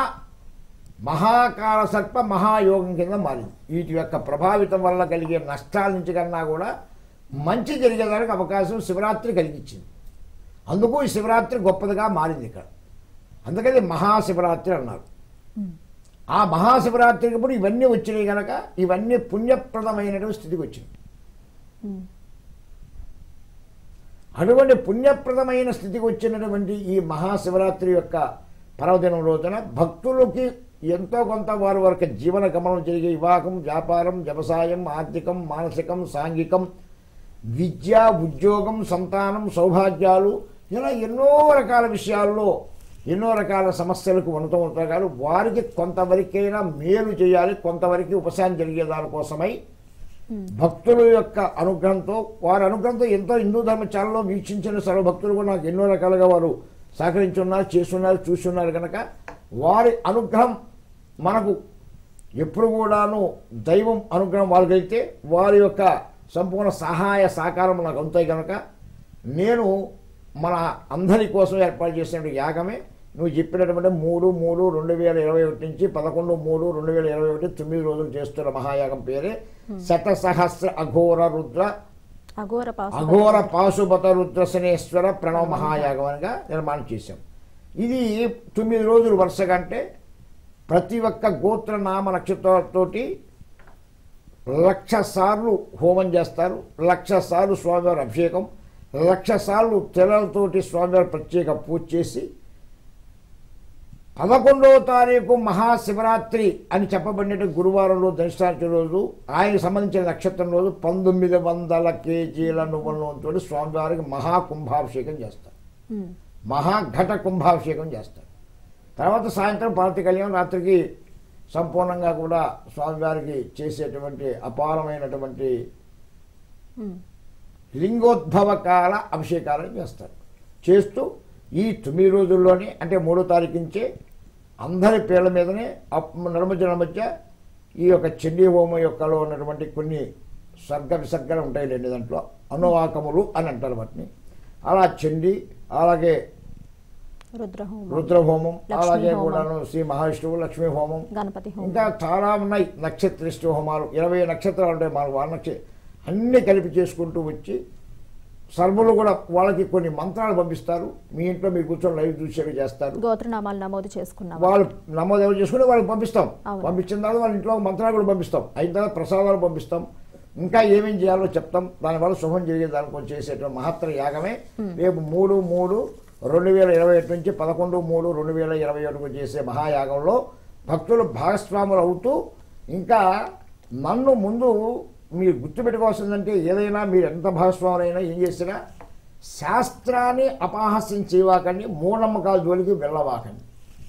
మహాకాల సర్ప మహాయోగం కింద మారింది వీటి యొక్క ప్రభావితం వల్ల కలిగే నష్టాల నుంచి కన్నా కూడా మంచి జరిగేదానికి అవకాశం శివరాత్రి కలిగించింది అందుకు ఈ శివరాత్రి గొప్పదిగా మారింది ఇక్కడ అందుకని మహాశివరాత్రి అన్నారు ఉమ్, ఆ మహాశివరాత్రికి ఇప్పుడు ఇవన్నీ వచ్చినాయి కనుక ఇవన్నీ పుణ్యప్రదమైనటువంటి స్థితికి వచ్చింది ఉమ్, అటువంటి పుణ్యప్రదమైన స్థితికి వచ్చినటువంటి ఈ మహాశివరాత్రి యొక్క పర్వదినం రోజున భక్తులకి ఎంతో కొంత వారి వరకు జీవన గమనం జరిగే వివాహం వ్యాపారం వ్యవసాయం ఆర్థికం మానసికం సాంఘికం విద్య ఉద్యోగం సంతానం సౌభాగ్యాలు ఇలా ఎన్నో రకాల విషయాల్లో ఎన్నో రకాల సమస్యలకు వణుతూ ఉంటారు కానీ వారికి కొంతవరకైనా మేలు చేయాలి కొంతవరకు ఉపశాంతి జరిగే దానికోసమై భక్తుల యొక్క అనుగ్రహంతో వారి అనుగ్రహంతో ఎంతో హిందూ ధర్మ ఛానల్లో వీక్షించిన సర్వ భక్తులు కూడా నాకు ఎన్నో రకాలుగా వారు సహకరించున్నారు చేస్తున్నారు చూస్తున్నారు కనుక వారి అనుగ్రహం మనకు ఎప్పుడు కూడాను దైవం అనుగ్రహం వాళ్ళకైతే వారి యొక్క సంపూర్ణ సహాయ సహకారం నాకు అందుతాయి కనుక నేను మన అందరి కోసం ఏర్పాటు చేసినటువంటి యాగమే నువ్వు చెప్పినటువంటి మూడు మూడు రెండు వేల ఇరవై ఒకటి నుంచి పదకొండు మూడు రెండు వేల ఇరవై ఒకటి తొమ్మిది రోజులు చేస్తున్న మహాయాగం పేరే శత సహస్ర అఘోర రుద్ర అఘోర పాసు అఘోర పాశుపత రుద్రశనేశ్వర ప్రణవ మహాయాగంగా నిర్మాణం చేశాం ఇది తొమ్మిది రోజులు వరుసగా అంటే ప్రతి ఒక్క గోత్ర నామ నక్షత్రాలతోటి లక్ష సార్లు హోమం చేస్తారు లక్ష సార్లు స్వామివారి అభిషేకం లక్ష సార్లు తెరలతోటి స్వామివారి ప్రత్యేక పూజ చేసి పదకొండవ తారీఖు మహాశివరాత్రి అని చెప్పబడిన గురువారంలో ధనిష్టాంతి రోజు ఆయనకు సంబంధించిన నక్షత్రం రోజు పంతొమ్మిది వందల కేజీల నువ్వులతో స్వామివారికి మహాకుంభాభిషేకం చేస్తారు ఉమ్. మహాఘట కుంభాభిషేకం చేస్తారు తర్వాత సాయంత్రం పార్వతి కళ్యాణం రాత్రికి సంపూర్ణంగా కూడా స్వామివారికి చేసేటువంటి అపారమైనటువంటి ఉమ్. లింగోద్భవ కాల అభిషేకాలను చేస్తారు చేస్తూ ఈ తొమ్మిది రోజుల్లోనే అంటే మూడో తారీఖు నుంచే అందరి పేర్ల మీదనే అప్- నడుమధ్య మధ్య ఈ యొక్క చండీ హోమం యొక్కలో ఉన్నటువంటి కొన్ని సర్గ విసర్గలు ఉంటాయి లేండి దాంట్లో అనువాకములు అని అంటారు వాటిని అలా చండీ అలాగే రుద్రహోమం రుద్రహోమం లక్ష్మీ అలాగే హోమం. కూడాను శ్రీ మహావిష్ణువు లక్ష్మీ హోమం గణపతి హోమం ఇంకా చాలా ఉన్నాయి నక్షత్రిష్ట హోమాలు ఇరవై నక్షత్రాలు ఉంటాయి మన వాళ్ళ నక్ష అన్నీ కలిపి చేసుకుంటూ వచ్చి సర్వులు కూడా వాళ్ళకి కొన్ని మంత్రాలు పంపిస్తారు మీ ఇంట్లో మీరు కూర్చొని లైవ్ చూసేవి చేస్తారు గోత్రనామాలు నమోదు చేసుకున్నాం వాళ్ళు నమోదు ఎవరు చేసుకుని వాళ్ళకి పంపిస్తాం అవును. పంపించిన తర్వాత వాళ్ళ ఇంట్లో మంత్రాలు కూడా పంపిస్తాం అయిన తర్వాత ప్రసాదాలు పంపిస్తాం ఇంకా ఏమేం చేయాలో చెప్తాం దానివల్ల శుభం జరిగే దానికోసం చేసేటువంటి మహత్తర యాగమే రేపు మూడు మూడు రెండు వేల ఇరవై ఒకటి నుంచి పదకొండు మూడు రెండు వేల ఇరవై ఒకటికి చేసే మహాయాగంలో భక్తులు భాగస్వాములు అవుతూ ఇంకా నన్ను ముందు మీరు గుర్తుపెట్టుకోవాల్సిందంటే ఏదైనా మీరు ఎంత భాగస్వాములైనా ఏం చేసినా శాస్త్రాన్ని అపహాస్యం చేయవాకండి మూఢనమ్మకాల జోలికి వెళ్ళవాకండి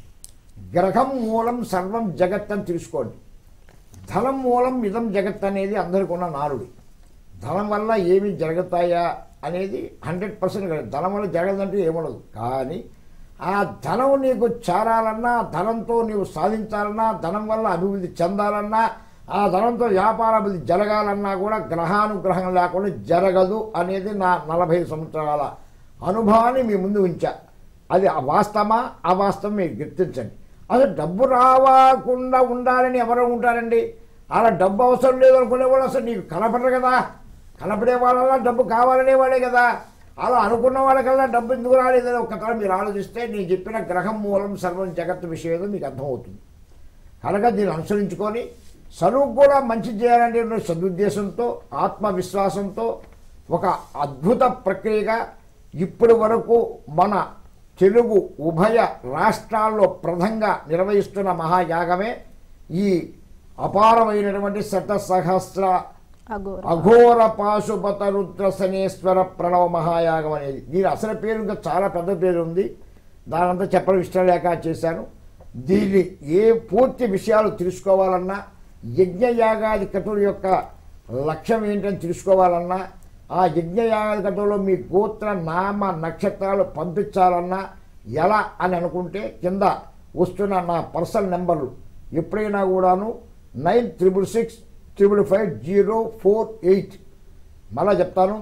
గ్రహం మూలం సర్వం జగత్ అని తెలుసుకోండి ధనం మూలం ఇదం జగత్ అనేది అందరికీ ఉన్న నారుడి ధనం వల్ల ఏమి జరుగుతాయా అనేది హండ్రెడ్ పర్సెంట్ కాదు ధనం వల్ల జరగదంటే ఏముండదు కానీ ఆ ధనం నీకు చేరాలన్నా ధనంతో నీవు సాధించాలన్నా ధనం వల్ల అభివృద్ధి చెందాలన్నా ఆ ధనంతో వ్యాపార అభివృద్ధి జరగాలన్నా కూడా గ్రహానుగ్రహం లేకుండా జరగదు అనేది నా నలభై సంవత్సరాల అనుభవాన్ని మీ ముందు ఉంచా అది వాస్తవమా అవాస్తవం మీరు గుర్తించండి అసలు డబ్బు రావకుండా ఉండాలని ఎవరో ఉంటారండి అలా డబ్బు అవసరం లేదు అనుకునే వాళ్ళు అసలు నీకు కనపడరు కదా కనపడే వాళ్ళ డబ్బు కావాలనే వాళ్ళే కదా అలా అనుకున్న వాళ్ళకల్లా డబ్బు ఎందుకు రాలేదని ఒక్కసారి మీరు ఆలోచిస్తే నేను చెప్పిన గ్రహం మూలం సర్వం జగత్తు విషయం ఏదో మీకు అర్థమవుతుంది కనుక దీన్ని అనుసరించుకొని చదువు కూడా మంచి చేయాలనే సదుద్దేశంతో ఆత్మవిశ్వాసంతో ఒక అద్భుత ప్రక్రియగా ఇప్పటి వరకు మన తెలుగు ఉభయ రాష్ట్రాల్లో ప్రధంగా నిర్వహిస్తున్న మహాయాగమే ఈ అపారమైనటువంటి శత సహస్ర అఘోర అఘోర పాశుపత రుద్ర శనేశ్వర ప్రణవ మహాయాగం అనేది దీని అసలు పేరు ఇంకా చాలా పెద్ద పేరు ఉంది దానంతా చెప్పడం ఇష్టం లేక చేశాను దీని ఏ పూర్తి విషయాలు తెలుసుకోవాలన్నా యజ్ఞయాగాది కటుల యొక్క లక్ష్యం ఏంటని తెలుసుకోవాలన్నా ఆ యజ్ఞయాగాది కటులో మీ గోత్ర నామ నక్షత్రాలు పంపించాలన్నా ఎలా అని అనుకుంటే కింద వస్తున్న నా పర్సనల్ నెంబర్లు ఎప్పుడైనా కూడాను nine triple six triple five zero four eight మళ్ళా చెప్తాను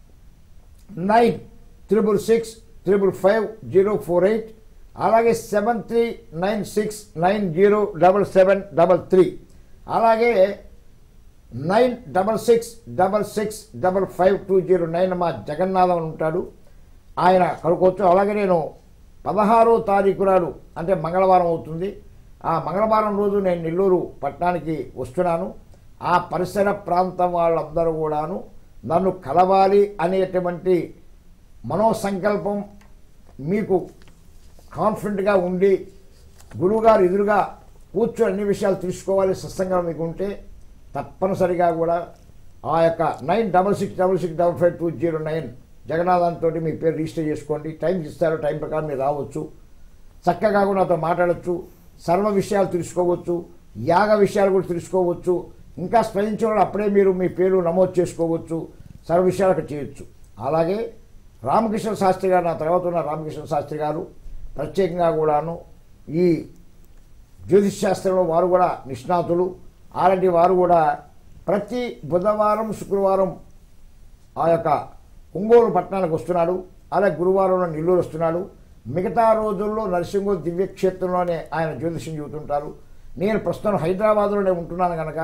nine triple six triple five zero four eight అలాగే seven three nine six nine zero double seven double three అలాగే nine double six double six double five two zero nine మా జగన్నాథం అని ఉంటాడు ఆయన కనుకోవచ్చు అలాగే నేను పదహారో తారీఖు నాడు అంటే మంగళవారం అవుతుంది ఆ మంగళవారం రోజు నేను నెల్లూరు పట్టణానికి వస్తున్నాను ఆ పరిసర ప్రాంతం వాళ్ళందరూ కూడాను నన్ను కలవాలి అనేటువంటి మనోసంకల్పం మీకు కాన్ఫిడెంట్గా ఉండి గురువుగారు ఎదురుగా కూర్చొని అన్ని విషయాలు తెలుసుకోవాలి సత్సంగం మీకు ఉంటే తప్పనిసరిగా కూడా ఆ యొక్క nine double six double six double five two zero nine జగన్నాథంతో మీ పేరు రిజిస్టర్ చేసుకోండి టైం ఇస్తారు టైం ప్రకారం మీరు రావచ్చు చక్కగా కూడా నాతో మాట్లాడచ్చు సర్వ విషయాలు తెలుసుకోవచ్చు యాగ విషయాలు కూడా తెలుసుకోవచ్చు ఇంకా స్పందించిన వాళ్ళు అప్పుడే మీరు మీ పేరు నమోదు చేసుకోవచ్చు సర్వ విషయాలకు చేయొచ్చు అలాగే రామకృష్ణ శాస్త్రి గారు నా తర్వాత ఉన్న రామకృష్ణ శాస్త్రి గారు ప్రత్యేకంగా కూడాను ఈ జ్యోతిష్ శాస్త్రంలో వారు కూడా నిష్ణాతులు అలాంటి వారు కూడా ప్రతి బుధవారం శుక్రవారం ఆ యొక్క ఒంగోలు పట్టణానికి వస్తున్నాడు అలాగే గురువారంలో నెల్లూరు వస్తున్నాడు మిగతా రోజుల్లో నరసింహ దివ్యక్షేత్రంలోనే ఆయన జ్యోతిష్యం చెబుతుంటారు నేను ప్రస్తుతం హైదరాబాద్లోనే ఉంటున్నాను కనుక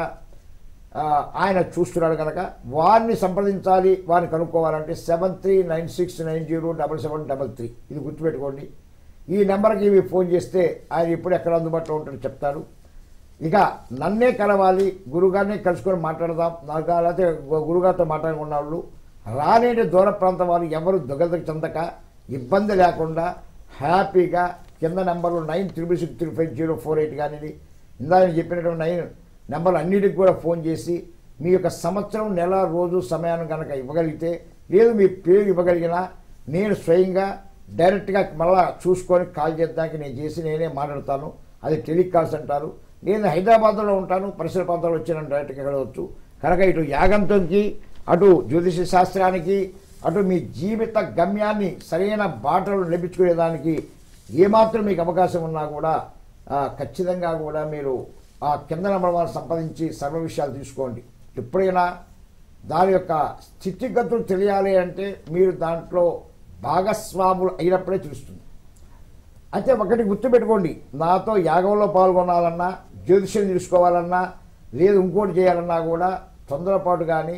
ఆ, ఆయన చూస్తున్నాడు కనుక వారిని సంప్రదించాలి వారిని కనుక్కోవాలంటే seven three nine six nine zero double seven double three ఇది గుర్తుపెట్టుకోండి ఈ నెంబర్కి ఇవి ఫోన్ చేస్తే ఆయన ఎప్పుడు ఎక్కడ అందుబాటులో ఉంటాడో చెప్తారు ఇక నన్నే కలవాలి గురుగారిని కలుసుకొని మాట్లాడదాం నాకు లేకపోతే గు- గురుగారితో మాట్లాడుకున్న వాళ్ళు రాలేని దూర ప్రాంతం వారు ఎవరు దుగదకు చెందక ఇబ్బంది లేకుండా హ్యాపీగా కింద నెంబర్లు nine triple six three five zero four eight కానీ ఇందాక నేను చెప్పినటువంటి నైన్ నెంబర్లు అన్నిటికి కూడా ఫోన్ చేసి మీ యొక్క సంవత్సరం నెల రోజు సమయాన్ని కనుక ఇవ్వగలిగితే లేదు మీ పేరు ఇవ్వగలిగినా నేను స్వయంగా డైరెక్ట్గా మళ్ళా చూసుకొని కాల్ చేద్దానికి నేను చేసి నేనే మాట్లాడతాను అది టెలికాల్స్ అంటారు నేను హైదరాబాద్లో ఉంటాను పరిసర ప్రాంతాల్లో వచ్చి నన్ను డైరెక్ట్గా వెళ్ళవచ్చు కనుక ఇటు యాగంతంకి అటు జ్యోతిష శాస్త్రానికి అటు మీ జీవిత గమ్యాన్ని సరైన బాటలు లభించుకునేదానికి ఏమాత్రం మీకు అవకాశం ఉన్నా కూడా ఆ, ఖచ్చితంగా కూడా మీరు ఆ కింద నెంబర్ వారిని సంపాదించి సర్వ విషయాలు తీసుకోండి ఎప్పుడైనా దాని యొక్క స్థితిగతులు తెలియాలి అంటే మీరు దాంట్లో భాగస్వాములు అయినప్పుడే తెలుస్తుంది అయితే ఒకటి గుర్తుపెట్టుకోండి నాతో యాగంలో పాల్గొనాలన్నా జ్యోతిష్యం తీసుకోవాలన్నా లేదు ఇంకోటి చేయాలన్నా కూడా తొందరపాటు కానీ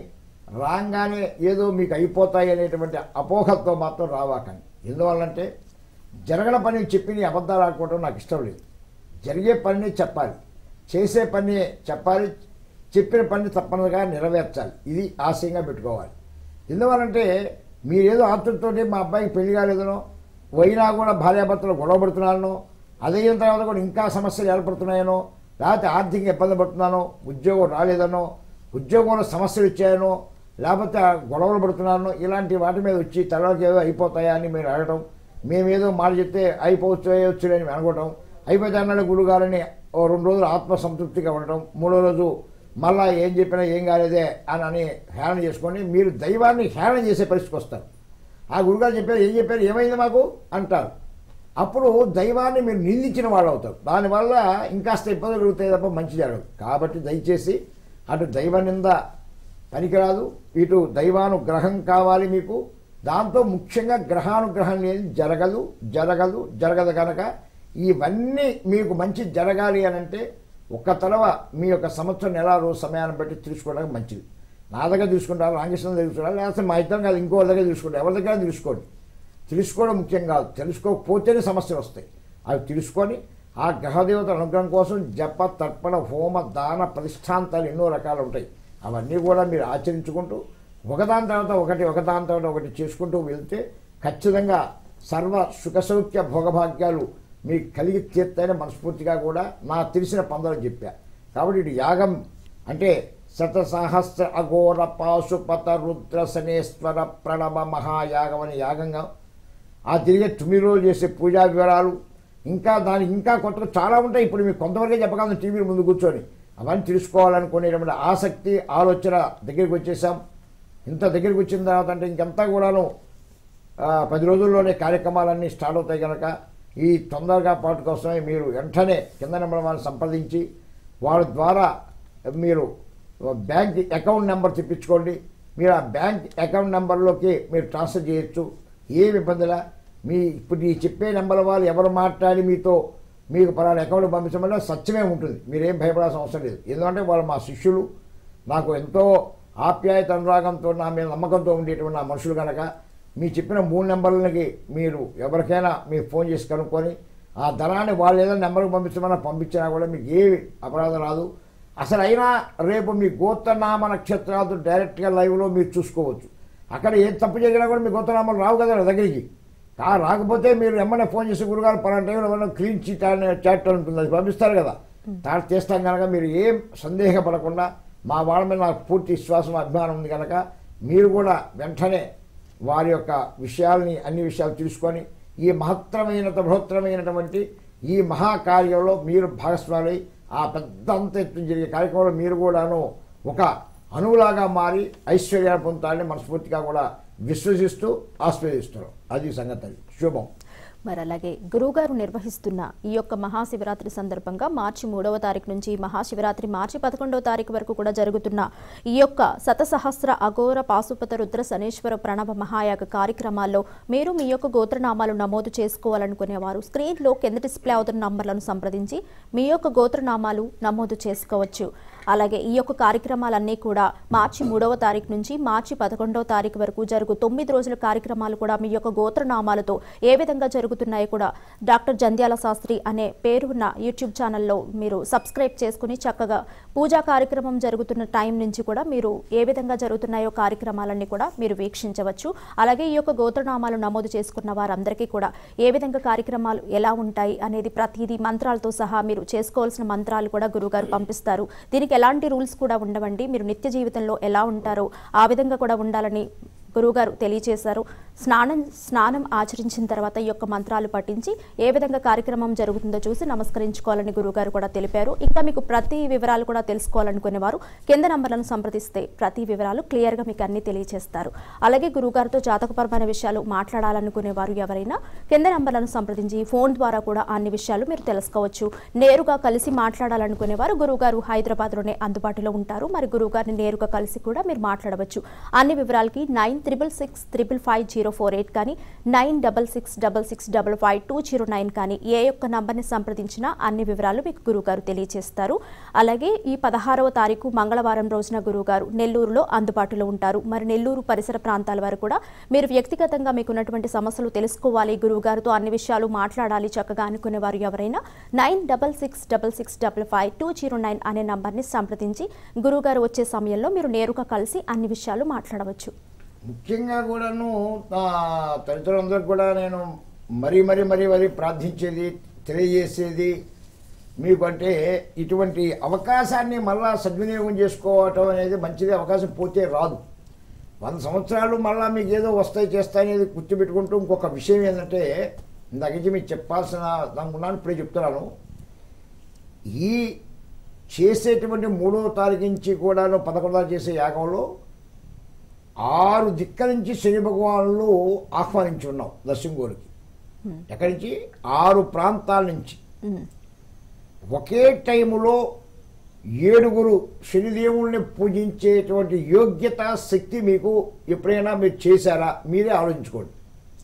రాగానే ఏదో మీకు అయిపోతాయి అనేటువంటి అపోహలతో మాత్రం రావాకండి ఎందువల్లంటే జరగని పని చెప్పి నీ అబద్ధాలు ఆడుకోవడం నాకు ఇష్టం లేదు జరిగే పనిని చెప్పాలి చేసే పని చెప్పాలి చెప్పిన పని తప్పనిసరిగా నెరవేర్చాలి ఇది ఆశయంగా పెట్టుకోవాలి ఎందువల్లంటే మీరేదో ఆతృతతోటి మా అబ్బాయికి పెళ్లి కాలేదనో పోయినా కూడా భార్యాభర్తలు గొడవ పడుతున్నానో అదైన తర్వాత కూడా ఇంకా సమస్యలు ఏర్పడుతున్నాయనో లేకపోతే ఆర్థికంగా ఇబ్బంది పడుతున్నానో ఉద్యోగం రాలేదనో ఉద్యోగంలో సమస్యలు వచ్చాయనో లేకపోతే ఆ గొడవలు పడుతున్నానో ఇలాంటి వాటి మీద వచ్చి తర్వాత ఏదో అయిపోతాయా అని మీరు అడగడం మేమేదో మాట చెప్తే అయిపోవచ్చు అయ్యొచ్చు అని మేము అనుకోవటం అయిపోతే అన్నాడు గురుగారని ఓ రెండు రోజులు ఆత్మ సంతృప్తిగా ఉండటం మూడో రోజు మళ్ళా ఏం చెప్పినా ఏం కాలేదే అని అని హేళన చేసుకొని మీరు దైవాన్ని హేళన చేసే పరిస్థితికి వస్తారు ఆ గురుగారు చెప్పారు ఏం చెప్పారు ఏమైంది మాకు అంటారు అప్పుడు దైవాన్ని మీరు నిందించిన వాళ్ళు అవుతారు దానివల్ల ఇంకాస్త ఇబ్బందులు కలుగుతాయి తప్ప మంచి జరగదు కాబట్టి దయచేసి అటు దైవ నింద పనికిరాదు ఇటు దైవానుగ్రహం కావాలి మీకు దాంతో ముఖ్యంగా గ్రహానుగ్రహం లేని జరగదు జరగదు జరగదు కనుక ఇవన్నీ మీకు మంచి జరగాలి అని అంటే ఒక్క తలవ మీ యొక్క సంవత్సరం నెల రోజు సమయాన్ని బట్టి తీసుకోవడానికి మంచిది నా దగ్గర తీసుకుంటారు రామకృష్ణ దగ్గర తీసుకుంటారు లేకపోతే మా ఇద్దరం కాదు ఇంకో దగ్గర తీసుకుంటారు ఎవరి దగ్గర తీసుకోండి తెలుసుకోవడం ముఖ్యం కాదు తెలుసుకోకపోతేనే సమస్యలు వస్తాయి అవి తెలుసుకొని ఆ గ్రహదేవత అనుగ్రహం కోసం జప తర్పణ హోమ దాన ప్రతిష్టాంతాలు ఎన్నో రకాలు ఉంటాయి అవన్నీ కూడా మీరు ఆచరించుకుంటూ ఒకదాని తర్వాత ఒకటి ఒకదాని తర్వాత ఒకటి చేసుకుంటూ వెళ్తే ఖచ్చితంగా సర్వ సుఖ సౌఖ్య భోగభాగ్యాలు మీకు కలిగి తీర్తాయని మనస్ఫూర్తిగా కూడా నా తెలిసిన పందలు చెప్పా కాబట్టి ఇటు యాగం అంటే శత సహస్ర అఘోర పాశుపత రుద్ర శనేశ్వర ప్రణవ మహాయాగం అనే యాగంగా ఆ తిరిగే తొమ్మిది రోజులు చేసే పూజా వివరాలు ఇంకా దాని ఇంకా కొత్తగా చాలా ఉంటాయి ఇప్పుడు మీకు కొంతవరకే చెప్పగలను టీవీ ముందు కూర్చొని అవన్నీ తెలుసుకోవాలనుకునేటువంటి ఆసక్తి ఆలోచన దగ్గరికి వచ్చేసాం ఇంత దగ్గరికి వచ్చిన తర్వాత అంటే ఇంకంతా కూడాను ఆ, పది రోజుల్లోనే కార్యక్రమాలన్నీ స్టార్ట్ అవుతాయి కనుక ఈ తొందరగా పాటు కోసమే మీరు వెంటనే కింద నెంబర్ వాళ్ళని సంప్రదించి వాళ్ళ ద్వారా మీరు బ్యాంక్ అకౌంట్ నెంబర్ తెప్పించుకోండి మీరు ఆ బ్యాంక్ అకౌంట్ నెంబర్లోకి మీరు ట్రాన్స్ఫర్ చేయొచ్చు ఏమి ఇబ్బందిలా మీ ఇప్పుడు ఈ చెప్పే నెంబర్ వాళ్ళు ఎవరు మాట్లాడి మీతో మీకు పలానా అకౌంట్ పంపించమన్నా సత్యమే ఉంటుంది మీరేం భయపడాల్సిన అవసరం లేదు ఎందుకంటే వాళ్ళు మా శిష్యులు నాకు ఎంతో ఆప్యాయత అనురాగంతో నా మీద నమ్మకంతో ఉండేటువంటి నా మనుషులు కనుక మీ చెప్పిన మూడు నెంబర్లకి మీరు ఎవరికైనా మీరు ఫోన్ చేసి కనుక్కొని ఆ ధనాన్ని వాళ్ళు ఏదైనా నెంబర్కి పంపించమన్నా పంపించినా కూడా మీకు ఏ అపరాధం రాదు అసలు అయినా రేపు మీ గోత్రనామ నక్షత్రాలతో డైరెక్ట్గా లైవ్లో మీరు చూసుకోవచ్చు అక్కడ ఏం తప్పు జరిగినా కూడా మీ గోత్రనామాలు రావు కదా నా దగ్గరికి ఆ రాకపోతే మీరు ఎమ్మనే ఫోన్ చేసి గురుగారు పలానా టైంలో ఏమన్నా క్లీన్ చీట్ అనే చాట్ అని ఉంటుంది అది పంపిస్తారు కదా తాను చేస్తాం కనుక మీరు ఏం సందేహపడకుండా మా వాళ్ళ మీద నాకు పూర్తి విశ్వాసం అభిమానం ఉంది కనుక మీరు కూడా వెంటనే వారి యొక్క విషయాల్ని అన్ని విషయాలు తెలుసుకొని ఈ మహత్తరమైన బృహత్తరమైనటువంటి ఈ మహాకార్యంలో మీరు భాగస్వామి ఆ పెద్ద అంత ఎత్తున జరిగే కార్యక్రమంలో మీరు కూడాను ఒక అణువులాగా మారి ఐశ్వర్యాన్ని పొందుతారని మనస్ఫూర్తిగా కూడా విశ్వసిస్తూ ఆస్వాదిస్తున్నారు అది సంగతి అది శుభం మరి అలాగే గురువుగారు నిర్వహిస్తున్న ఈ యొక్క మహాశివరాత్రి సందర్భంగా మార్చి మూడవ తారీఖు నుంచి మహాశివరాత్రి మార్చి పదకొండవ తారీఖు వరకు కూడా జరుగుతున్న ఈ యొక్క శతసహస్ర అఘోర పాశుపత రుద్ర శనేశ్వర ప్రణవ మహాయాగ కార్యక్రమాల్లో మీరు మీ యొక్క గోత్రనామాలు నమోదు చేసుకోవాలనుకునేవారు స్క్రీన్లో కింద డిస్ప్లే అవుతున్న నంబర్లను సంప్రదించి మీ యొక్క గోత్రనామాలు నమోదు చేసుకోవచ్చు అలాగే ఈ యొక్క కార్యక్రమాలన్నీ కూడా మార్చి మూడవ తారీఖు నుంచి మార్చి పదకొండవ తారీఖు వరకు జరుగు తొమ్మిది రోజుల కార్యక్రమాలు కూడా మీ యొక్క గోత్రనామాలతో ఏ విధంగా జరుగుతున్నాయో కూడా డాక్టర్ జంధ్యాల శాస్త్రి అనే పేరు ఉన్న యూట్యూబ్ ఛానల్లో మీరు సబ్స్క్రైబ్ చేసుకుని చక్కగా పూజా కార్యక్రమం జరుగుతున్న టైం నుంచి కూడా మీరు ఏ విధంగా జరుగుతున్నాయో కార్యక్రమాలన్నీ కూడా మీరు వీక్షించవచ్చు అలాగే ఈ యొక్క గోత్రనామాలు నమోదు చేసుకున్న వారందరికీ కూడా ఏ విధంగా కార్యక్రమాలు ఎలా ఉంటాయి అనేది ప్రతిదీ మంత్రాలతో సహా మీరు చేసుకోవాల్సిన మంత్రాలు కూడా గురుగారు పంపిస్తారు దీనికి ఎలాంటి రూల్స్ కూడా ఉండవండి మీరు నిత్య జీవితంలో ఎలా ఉంటారో ఆ విధంగా కూడా ఉండాలని గురువుగారు తెలియజేశారు స్నానం స్నానం ఆచరించిన తర్వాత ఈ యొక్క మంత్రాలు పఠించి ఏ విధంగా కార్యక్రమం జరుగుతుందో చూసి నమస్కరించుకోవాలని గురువుగారు కూడా తెలిపారు ఇంకా మీకు ప్రతి వివరాలు కూడా తెలుసుకోవాలనుకునేవారు కింద నంబర్లను సంప్రదిస్తే ప్రతి వివరాలు క్లియర్గా మీకు అన్ని తెలియజేస్తారు అలాగే గురువుగారితో జాతకపరమైన విషయాలు మాట్లాడాలనుకునేవారు ఎవరైనా కింద నంబర్లను సంప్రదించి ఫోన్ ద్వారా కూడా అన్ని విషయాలు మీరు తెలుసుకోవచ్చు నేరుగా కలిసి మాట్లాడాలనుకునేవారు గురువుగారు హైదరాబాద్లోనే అందుబాటులో ఉంటారు మరి గురువుగారిని నేరుగా కలిసి కూడా మీరు మాట్లాడవచ్చు అన్ని వివరాలకి nine triple six triple five zero four eight కానీ nine double six double six double five two zero nine కానీ ఏ యొక్క నంబర్ని సంప్రదించినా అన్ని వివరాలు మీకు గురువుగారు తెలియజేస్తారు అలాగే ఈ పదహారవ తారీఖు మంగళవారం రోజున గురువుగారు నెల్లూరులో అందుబాటులో ఉంటారు మరి నెల్లూరు పరిసర ప్రాంతాల వారు కూడా మీరు వ్యక్తిగతంగా మీకు ఉన్నటువంటి సమస్యలు తెలుసుకోవాలి గురువుగారితో అన్ని విషయాలు మాట్లాడాలి చక్కగా అనుకునేవారు ఎవరైనా nine double six double six double five two zero nine అనే నంబర్ని సంప్రదించి గురువుగారు వచ్చే సమయంలో మీరు నేరుగా కలిసి అన్ని విషయాలు మాట్లాడవచ్చు ముఖ్యంగా కూడాను ఆ, తల్లిదండ్రులందరికీ కూడా నేను మరీ మరీ మరీ మరీ ప్రార్థించేది తెలియజేసేది మీకు అంటే ఇటువంటి అవకాశాన్ని మళ్ళా సద్వినియోగం చేసుకోవటం అనేది మంచిది అవకాశం పోతే రాదు వంద సంవత్సరాలు మళ్ళా మీకు ఏదో వస్తాయి చేస్తాయి అనేది గుర్తుపెట్టుకుంటూ ఇంకొక విషయం ఏంటంటే ఇందాక నుంచి మీకు చెప్పాల్సిన దానికి ఉన్నాను ఇప్పుడే చెప్తున్నాను ఈ చేసేటువంటి మూడో తారీఖు నుంచి కూడాను పదకొండవ చేసే యాగంలో ఆరు దిక్కల నుంచి శని భగవానులు ఆహ్వానించి ఉన్నాం దర్శంగోరికి ఎక్కడి నుంచి ఆరు ప్రాంతాల నుంచి ఉమ్. ఒకే టైములో ఏడుగురు శనిదేవుల్ని పూజించేటువంటి యోగ్యత శక్తి మీకు ఎప్పుడైనా మీరు చేశారా మీరే ఆలోచించుకోండి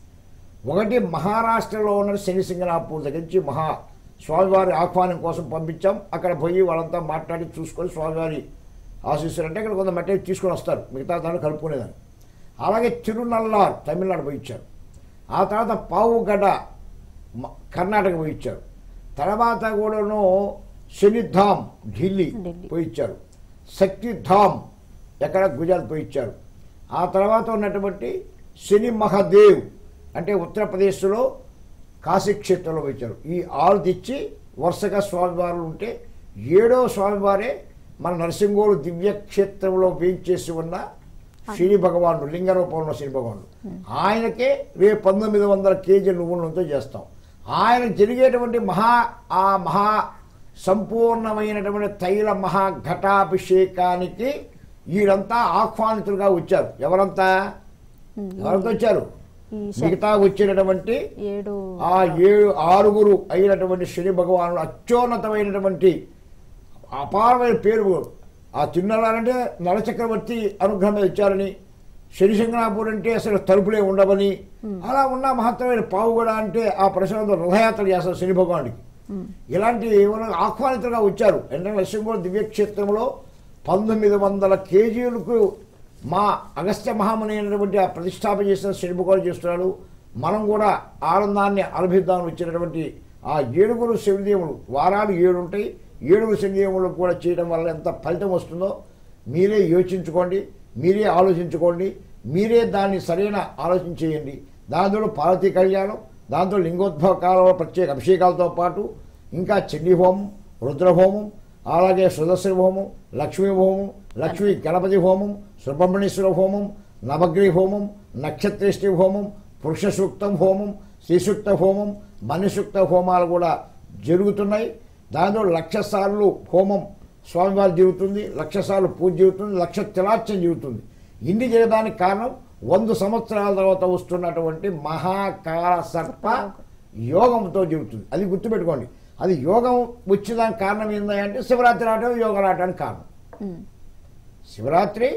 ఒకటి మహారాష్ట్రలో ఉన్న శని సింగనాపూర్ దగ్గర నుంచి మహా స్వామివారి ఆహ్వానం కోసం పంపించాం అక్కడ పోయి వాళ్ళంతా మాట్లాడి చూసుకొని స్వామివారి ఆశీస్సులు అంటే ఇక్కడ కొంత మెటీరియల్ తీసుకొని వస్తారు మిగతా దాన్ని కలుపుకునేదాన్ని అలాగే తిరునల్లార్ తమిళనాడు పోయి ఇచ్చారు ఆ తర్వాత పావుగడ మ- కర్ణాటక పోయి ఇచ్చారు తర్వాత కూడాను శనిధామ్ ఢిల్లీ ఢిల్లీ. పోయి ఇచ్చారు శక్తిధామ్ ఎక్కడ గుజరాత్ పోయి ఇచ్చారు ఆ తర్వాత ఉన్నటువంటి శని మహాదేవ్ అంటే ఉత్తరప్రదేశ్లో కాశీ క్షేత్రంలో పోయి ఇచ్చారు ఈ ఆరు తెచ్చి వరుసగా స్వామివారులు ఉంటే ఏడో స్వామివారే మన నరసింహోలు దివ్య క్షేత్రంలో వేయించేసి ఉన్న శని భగవానుడు లింగ రూపంలో ఉన్న శని భగవానుడు ఆయనకే రేపు పంతొమ్మిది వందల కేజీ నువ్వులతో చేస్తాం ఆయన జరిగేటువంటి మహా ఆ మహా సంపూర్ణమైనటువంటి తైల మహా ఘటాభిషేకానికి వీరంతా ఆహ్వానితులుగా వచ్చారు ఎవరంతా ఉమ్. ఎవరంతా వచ్చారు ఈ శ- మిగతా వచ్చినటువంటి ఏడు ఆ ఏడు ఆరుగురు అయినటువంటి శని భగవానుడు అత్యున్నతమైనటువంటి అపారమైన పేరు ఆ తిన్నలారంటే నలచక్రవర్తి అనుగ్రహం మీద ఇచ్చారని శనిశంకరాపూర్ అంటే అసలు తలుపులే ఉండవని అలా ఉన్న మహత్తరమైన పావుగడ అంటే ఆ ప్రశ్నలో రథయాత్ర చేస్తారు శని భగవానుడికి ఉమ్. ఇలాంటి ఏమైనా ఆహ్వానితులుగా వచ్చారు అంటే నరసింహ దివ్యక్షేత్రంలో పంతొమ్మిది వందల కేజీలకు మా అగస్త్య మహాముని అయినటువంటి ఆ ప్రతిష్టాపన చేసిన శనిభగవాన్ చేస్తున్నాడు మనం కూడా ఆనందాన్ని అనుభవిద్దామని వచ్చినటువంటి ఆ ఏడుగురు శనిదేవులు వారాలు ఏడు ఉంటాయి ఏడుగురు శనిదేవులు కూడా చేయడం వల్ల ఎంత ఫలితం వస్తుందో మీరే యోచించుకోండి మీరే ఆలోచించుకోండి మీరే దాన్ని సరైన ఆలోచన చేయండి దాంతో పార్వతీ కళ్యాణం దాంతో లింగోద్భవ కాలంలో ప్రత్యేక అభిషేకాలతో పాటు ఇంకా చండీ హోమం రుద్రహోమం అలాగే సుదర్శన హోమం లక్ష్మీ హోమం లక్ష్మీ గణపతి హోమం సుబ్రహ్మణ్యేశ్వర హోమం నవగ్రహ హోమం నక్షత్రేష్టి హోమం పురుష సూక్తం హోమం శ్రీసూక్త హోమం మణిసూక్త హోమాలు కూడా జరుగుతున్నాయి దానిలో లక్ష సార్లు హోమం స్వామివారి జరుగుతుంది లక్ష సార్లు పూజ జరుగుతుంది లక్ష తిలార్చన జరుగుతుంది ఇన్ని చేయడానికి కారణం వంద సంవత్సరాల తర్వాత వస్తున్నటువంటి మహాకాల సర్ప యోగంతో జరుగుతుంది అది గుర్తుపెట్టుకోండి అది యోగం వచ్చేదానికి కారణం ఏంటంటే శివరాత్రి రావడం యోగం రావడానికి కారణం ఉమ్, శివరాత్రి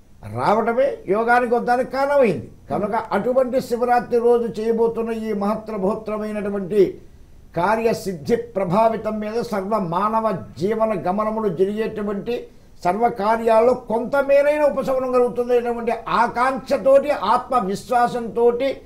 రావడమే యోగానికి వద్దానికి కారణమైంది కనుక అటువంటి శివరాత్రి రోజు చేయబోతున్న ఈ మహత్రభోత్రమైనటువంటి కార్యసిద్ధి ప్రభావితం మీద సర్వ మానవ జీవన గమనములు జరిగేటువంటి సర్వ కార్యాల్లో కొంతమేరైన ఉపశమనం కలుగుతుంది అనేటువంటి ఆకాంక్షతోటి ఆత్మవిశ్వాసంతో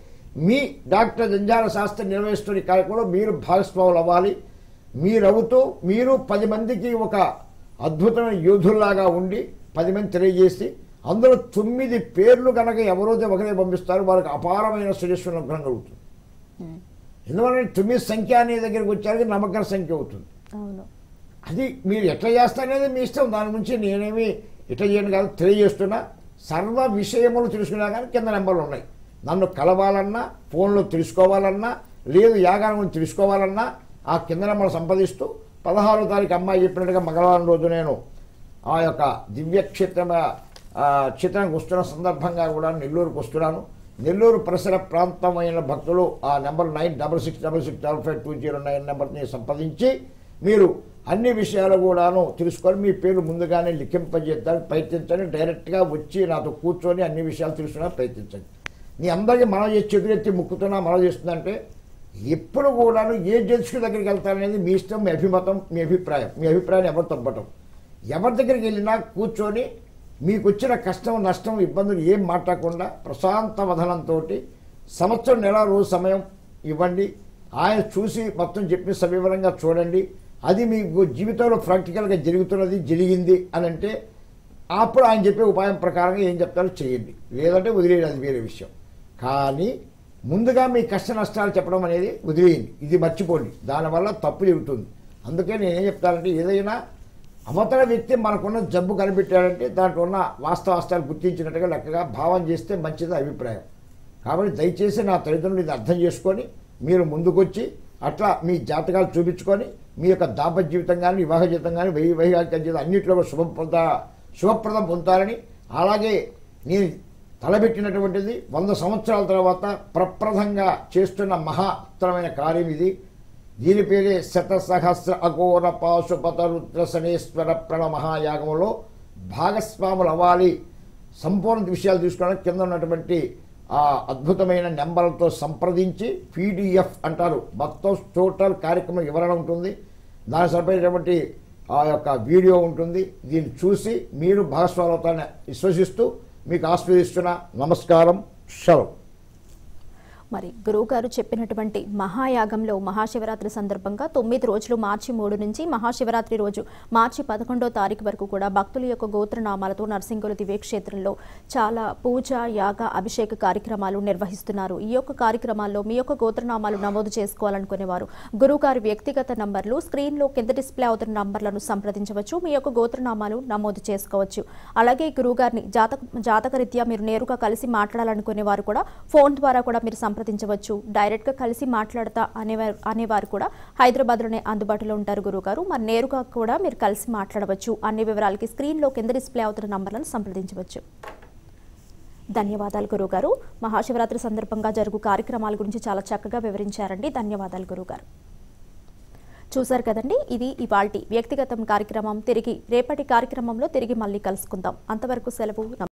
మీ డాక్టర్ జంజాల శాస్త్రి నిర్వహిస్తున్న ఈ కార్యక్రమంలో మీరు భాగస్వాములు అవ్వాలి మీరవుతూ మీరు పది మందికి ఒక అద్భుతమైన యోధుల్లాగా ఉండి పది మంది తెలియజేసి అందులో తొమ్మిది పేర్లు కనుక ఎవరైతే ఒకరే పంపిస్తారో వారికి అపారమైన సురేశ్వర అనుగ్రహం కలుగుతుంది ఉమ్, ఎందువల్ల తొమ్మిది సంఖ్య అనే దగ్గరికి వచ్చాక నమ్మకం సంఖ్య అవుతుంది అవును అది మీరు ఎట్లా చేస్తారనేది మీ ఇష్టం దాని గురించి నేనేమి ఎట్లా చేయను కాదు తెలియజేస్తున్నా సర్వ విషయములు తెలుసుకున్నా కానీ కింద నెంబర్లు ఉన్నాయి నన్ను కలవాలన్నా ఫోన్లో తెలుసుకోవాలన్నా లేదు యాగాన్ని గురించి తెలుసుకోవాలన్నా ఆ కింద నెంబర్ సంపాదిస్తూ పదహారో తారీఖు అమ్మాయి చెప్పినట్టుగా మంగళవారం రోజు నేను ఆ యొక్క దివ్యక్షేత్ర ఆ, క్షేత్రానికి వస్తున్న సందర్భంగా కూడా నెల్లూరుకు వస్తున్నాను నెల్లూరు పరిసర ప్రాంతమైన భక్తులు ఆ number nine double six double six double five two zero nine నెంబర్ని సంప్రదించి మీరు అన్ని విషయాలు కూడాను తెలుసుకొని మీ పేరు ముందుగానే లిఖింపజేయడానికి ప్రయత్నించండి డైరెక్ట్గా వచ్చి నాతో కూర్చొని అన్ని విషయాలు తెలుసుకోవడానికి ప్రయత్నించండి మీ అందరికీ మనం చేసి చేతులెత్తి ముక్కుతున్నా మనం చేస్తుందంటే ఎప్పుడు కూడాను ఏ జడ్జికి దగ్గరికి వెళ్తారనేది మీ ఇష్టం మీ అభిమతం మీ అభిప్రాయం మీ అభిప్రాయాన్ని ఎవరు తప్పటం ఎవరి దగ్గరికి వెళ్ళినా కూర్చొని మీకు వచ్చిన కష్టం నష్టం ఇబ్బందులు ఏం మాట్లాడకుండా ప్రశాంత వదనంతో సంవత్సరం నెల రోజు సమయం ఇవ్వండి ఆయన చూసి మొత్తం చెప్పి సవివరంగా చూడండి అది మీకు జీవితంలో ప్రాక్టికల్గా జరుగుతున్నది జరిగింది అని అంటే అప్పుడు ఆయన చెప్పే ఉపాయం ప్రకారంగా ఏం చెప్తారో చేయండి లేదంటే వదిలేయండి అది వేరే విషయం కానీ ముందుగా మీ కష్ట నష్టాలు చెప్పడం అనేది వదిలేయండి ఇది మర్చిపోండి దానివల్ల తప్పు జరుగుతుంది అందుకే నేను ఏం చెప్తానంటే ఏదైనా అవతల వ్యక్తి మనకున్న జబ్బు కనిపెట్టాడంటే దాంట్లో ఉన్న వాస్తవాస్తాలు గుర్తించినట్టుగా లెక్కగా భావం చేస్తే మంచిది అభిప్రాయం కాబట్టి దయచేసి నా తల్లిదండ్రులు ఇది అర్థం చేసుకొని మీరు ముందుకొచ్చి అట్లా మీ జాతకాలు చూపించుకొని మీ యొక్క దాంపత్య జీవితం కానీ వివాహ జీవితం కానీ వై వైవాహిక జీవితం అన్నింటిలో కూడా శుభం పొంద శుభప్రదం పొందుతారని అలాగే నేను తలబెట్టినటువంటిది వంద సంవత్సరాల తర్వాత ప్రప్రదంగా చేస్తున్న మహత్తరమైన కార్యం ఇది దీని పేరే శత సహస్ర అఘోర పాశుపత రుద్ర శనేశ్వర ప్రణవ మహాయాగంలో భాగస్వాములు అవ్వాలి సంపూర్ణ విషయాలు తీసుకోవడానికి కింద ఉన్నటువంటి ఆ అద్భుతమైన నెంబర్లతో సంప్రదించి పీడిఎఫ్ అంటారు మొత్తం టోటల్ కార్యక్రమం వివరణ ఉంటుంది దానికి సరిపోయేటువంటి ఆ యొక్క వీడియో ఉంటుంది దీన్ని చూసి మీరు భాగస్వాములు అవుతారని విశ్వసిస్తూ మీకు ఆస్వాదిస్తున్న నమస్కారం సెలవు మరి గురువు గారు చెప్పినటువంటి మహాయాగంలో మహాశివరాత్రి సందర్భంగా తొమ్మిది రోజులు మార్చి మూడు నుంచి మహాశివరాత్రి రోజు మార్చి పదకొండో తారీఖు వరకు కూడా భక్తుల యొక్క గోత్రనామాలతో నరసింగుల దివ్యక్షేత్రంలో చాలా పూజ యాగ అభిషేక కార్యక్రమాలు నిర్వహిస్తున్నారు ఈ యొక్క కార్యక్రమాల్లో మీ యొక్క గోత్రనామాలు నమోదు చేసుకోవాలనుకునేవారు గురువు గారి వ్యక్తిగత నంబర్లు స్క్రీన్లో కింద డిస్ప్లే అవుతున్న నంబర్లను సంప్రదించవచ్చు మీ యొక్క గోత్రనామాలు నమోదు చేసుకోవచ్చు అలాగే గురువు గారిని జాతక జాతకరీత్యా మీరు నేరుగా కలిసి మాట్లాడాలనుకునే వారు కూడా ఫోన్ ద్వారా కూడా మీరు సంప్రదించవచ్చు డైరెక్ట్గా కలిసి మాట్లాడతా అనేవారు అనేవారు కూడా హైదరాబాద్లోనే అందుబాటులో ఉంటారు గురువుగారు మరి నేరుగా కూడా మీరు కలిసి మాట్లాడవచ్చు అన్ని వివరాలకి స్క్రీన్లో కింద డిస్ప్లే అవుతున్న నంబర్లను సంప్రదించవచ్చు ధన్యవాదాలు గురువుగారు మహాశివరాత్రి సందర్భంగా జరుగు కార్యక్రమాల గురించి చాలా చక్కగా వివరించారండి ధన్యవాదాలు గురువుగారు చూశారు కదండి ఇది ఇవాల్టి వ్యక్తిగతం కార్యక్రమం తిరిగి రేపటి కార్యక్రమంలో తిరిగి మళ్ళీ కలుసుకుందాం అంతవరకు సెలవు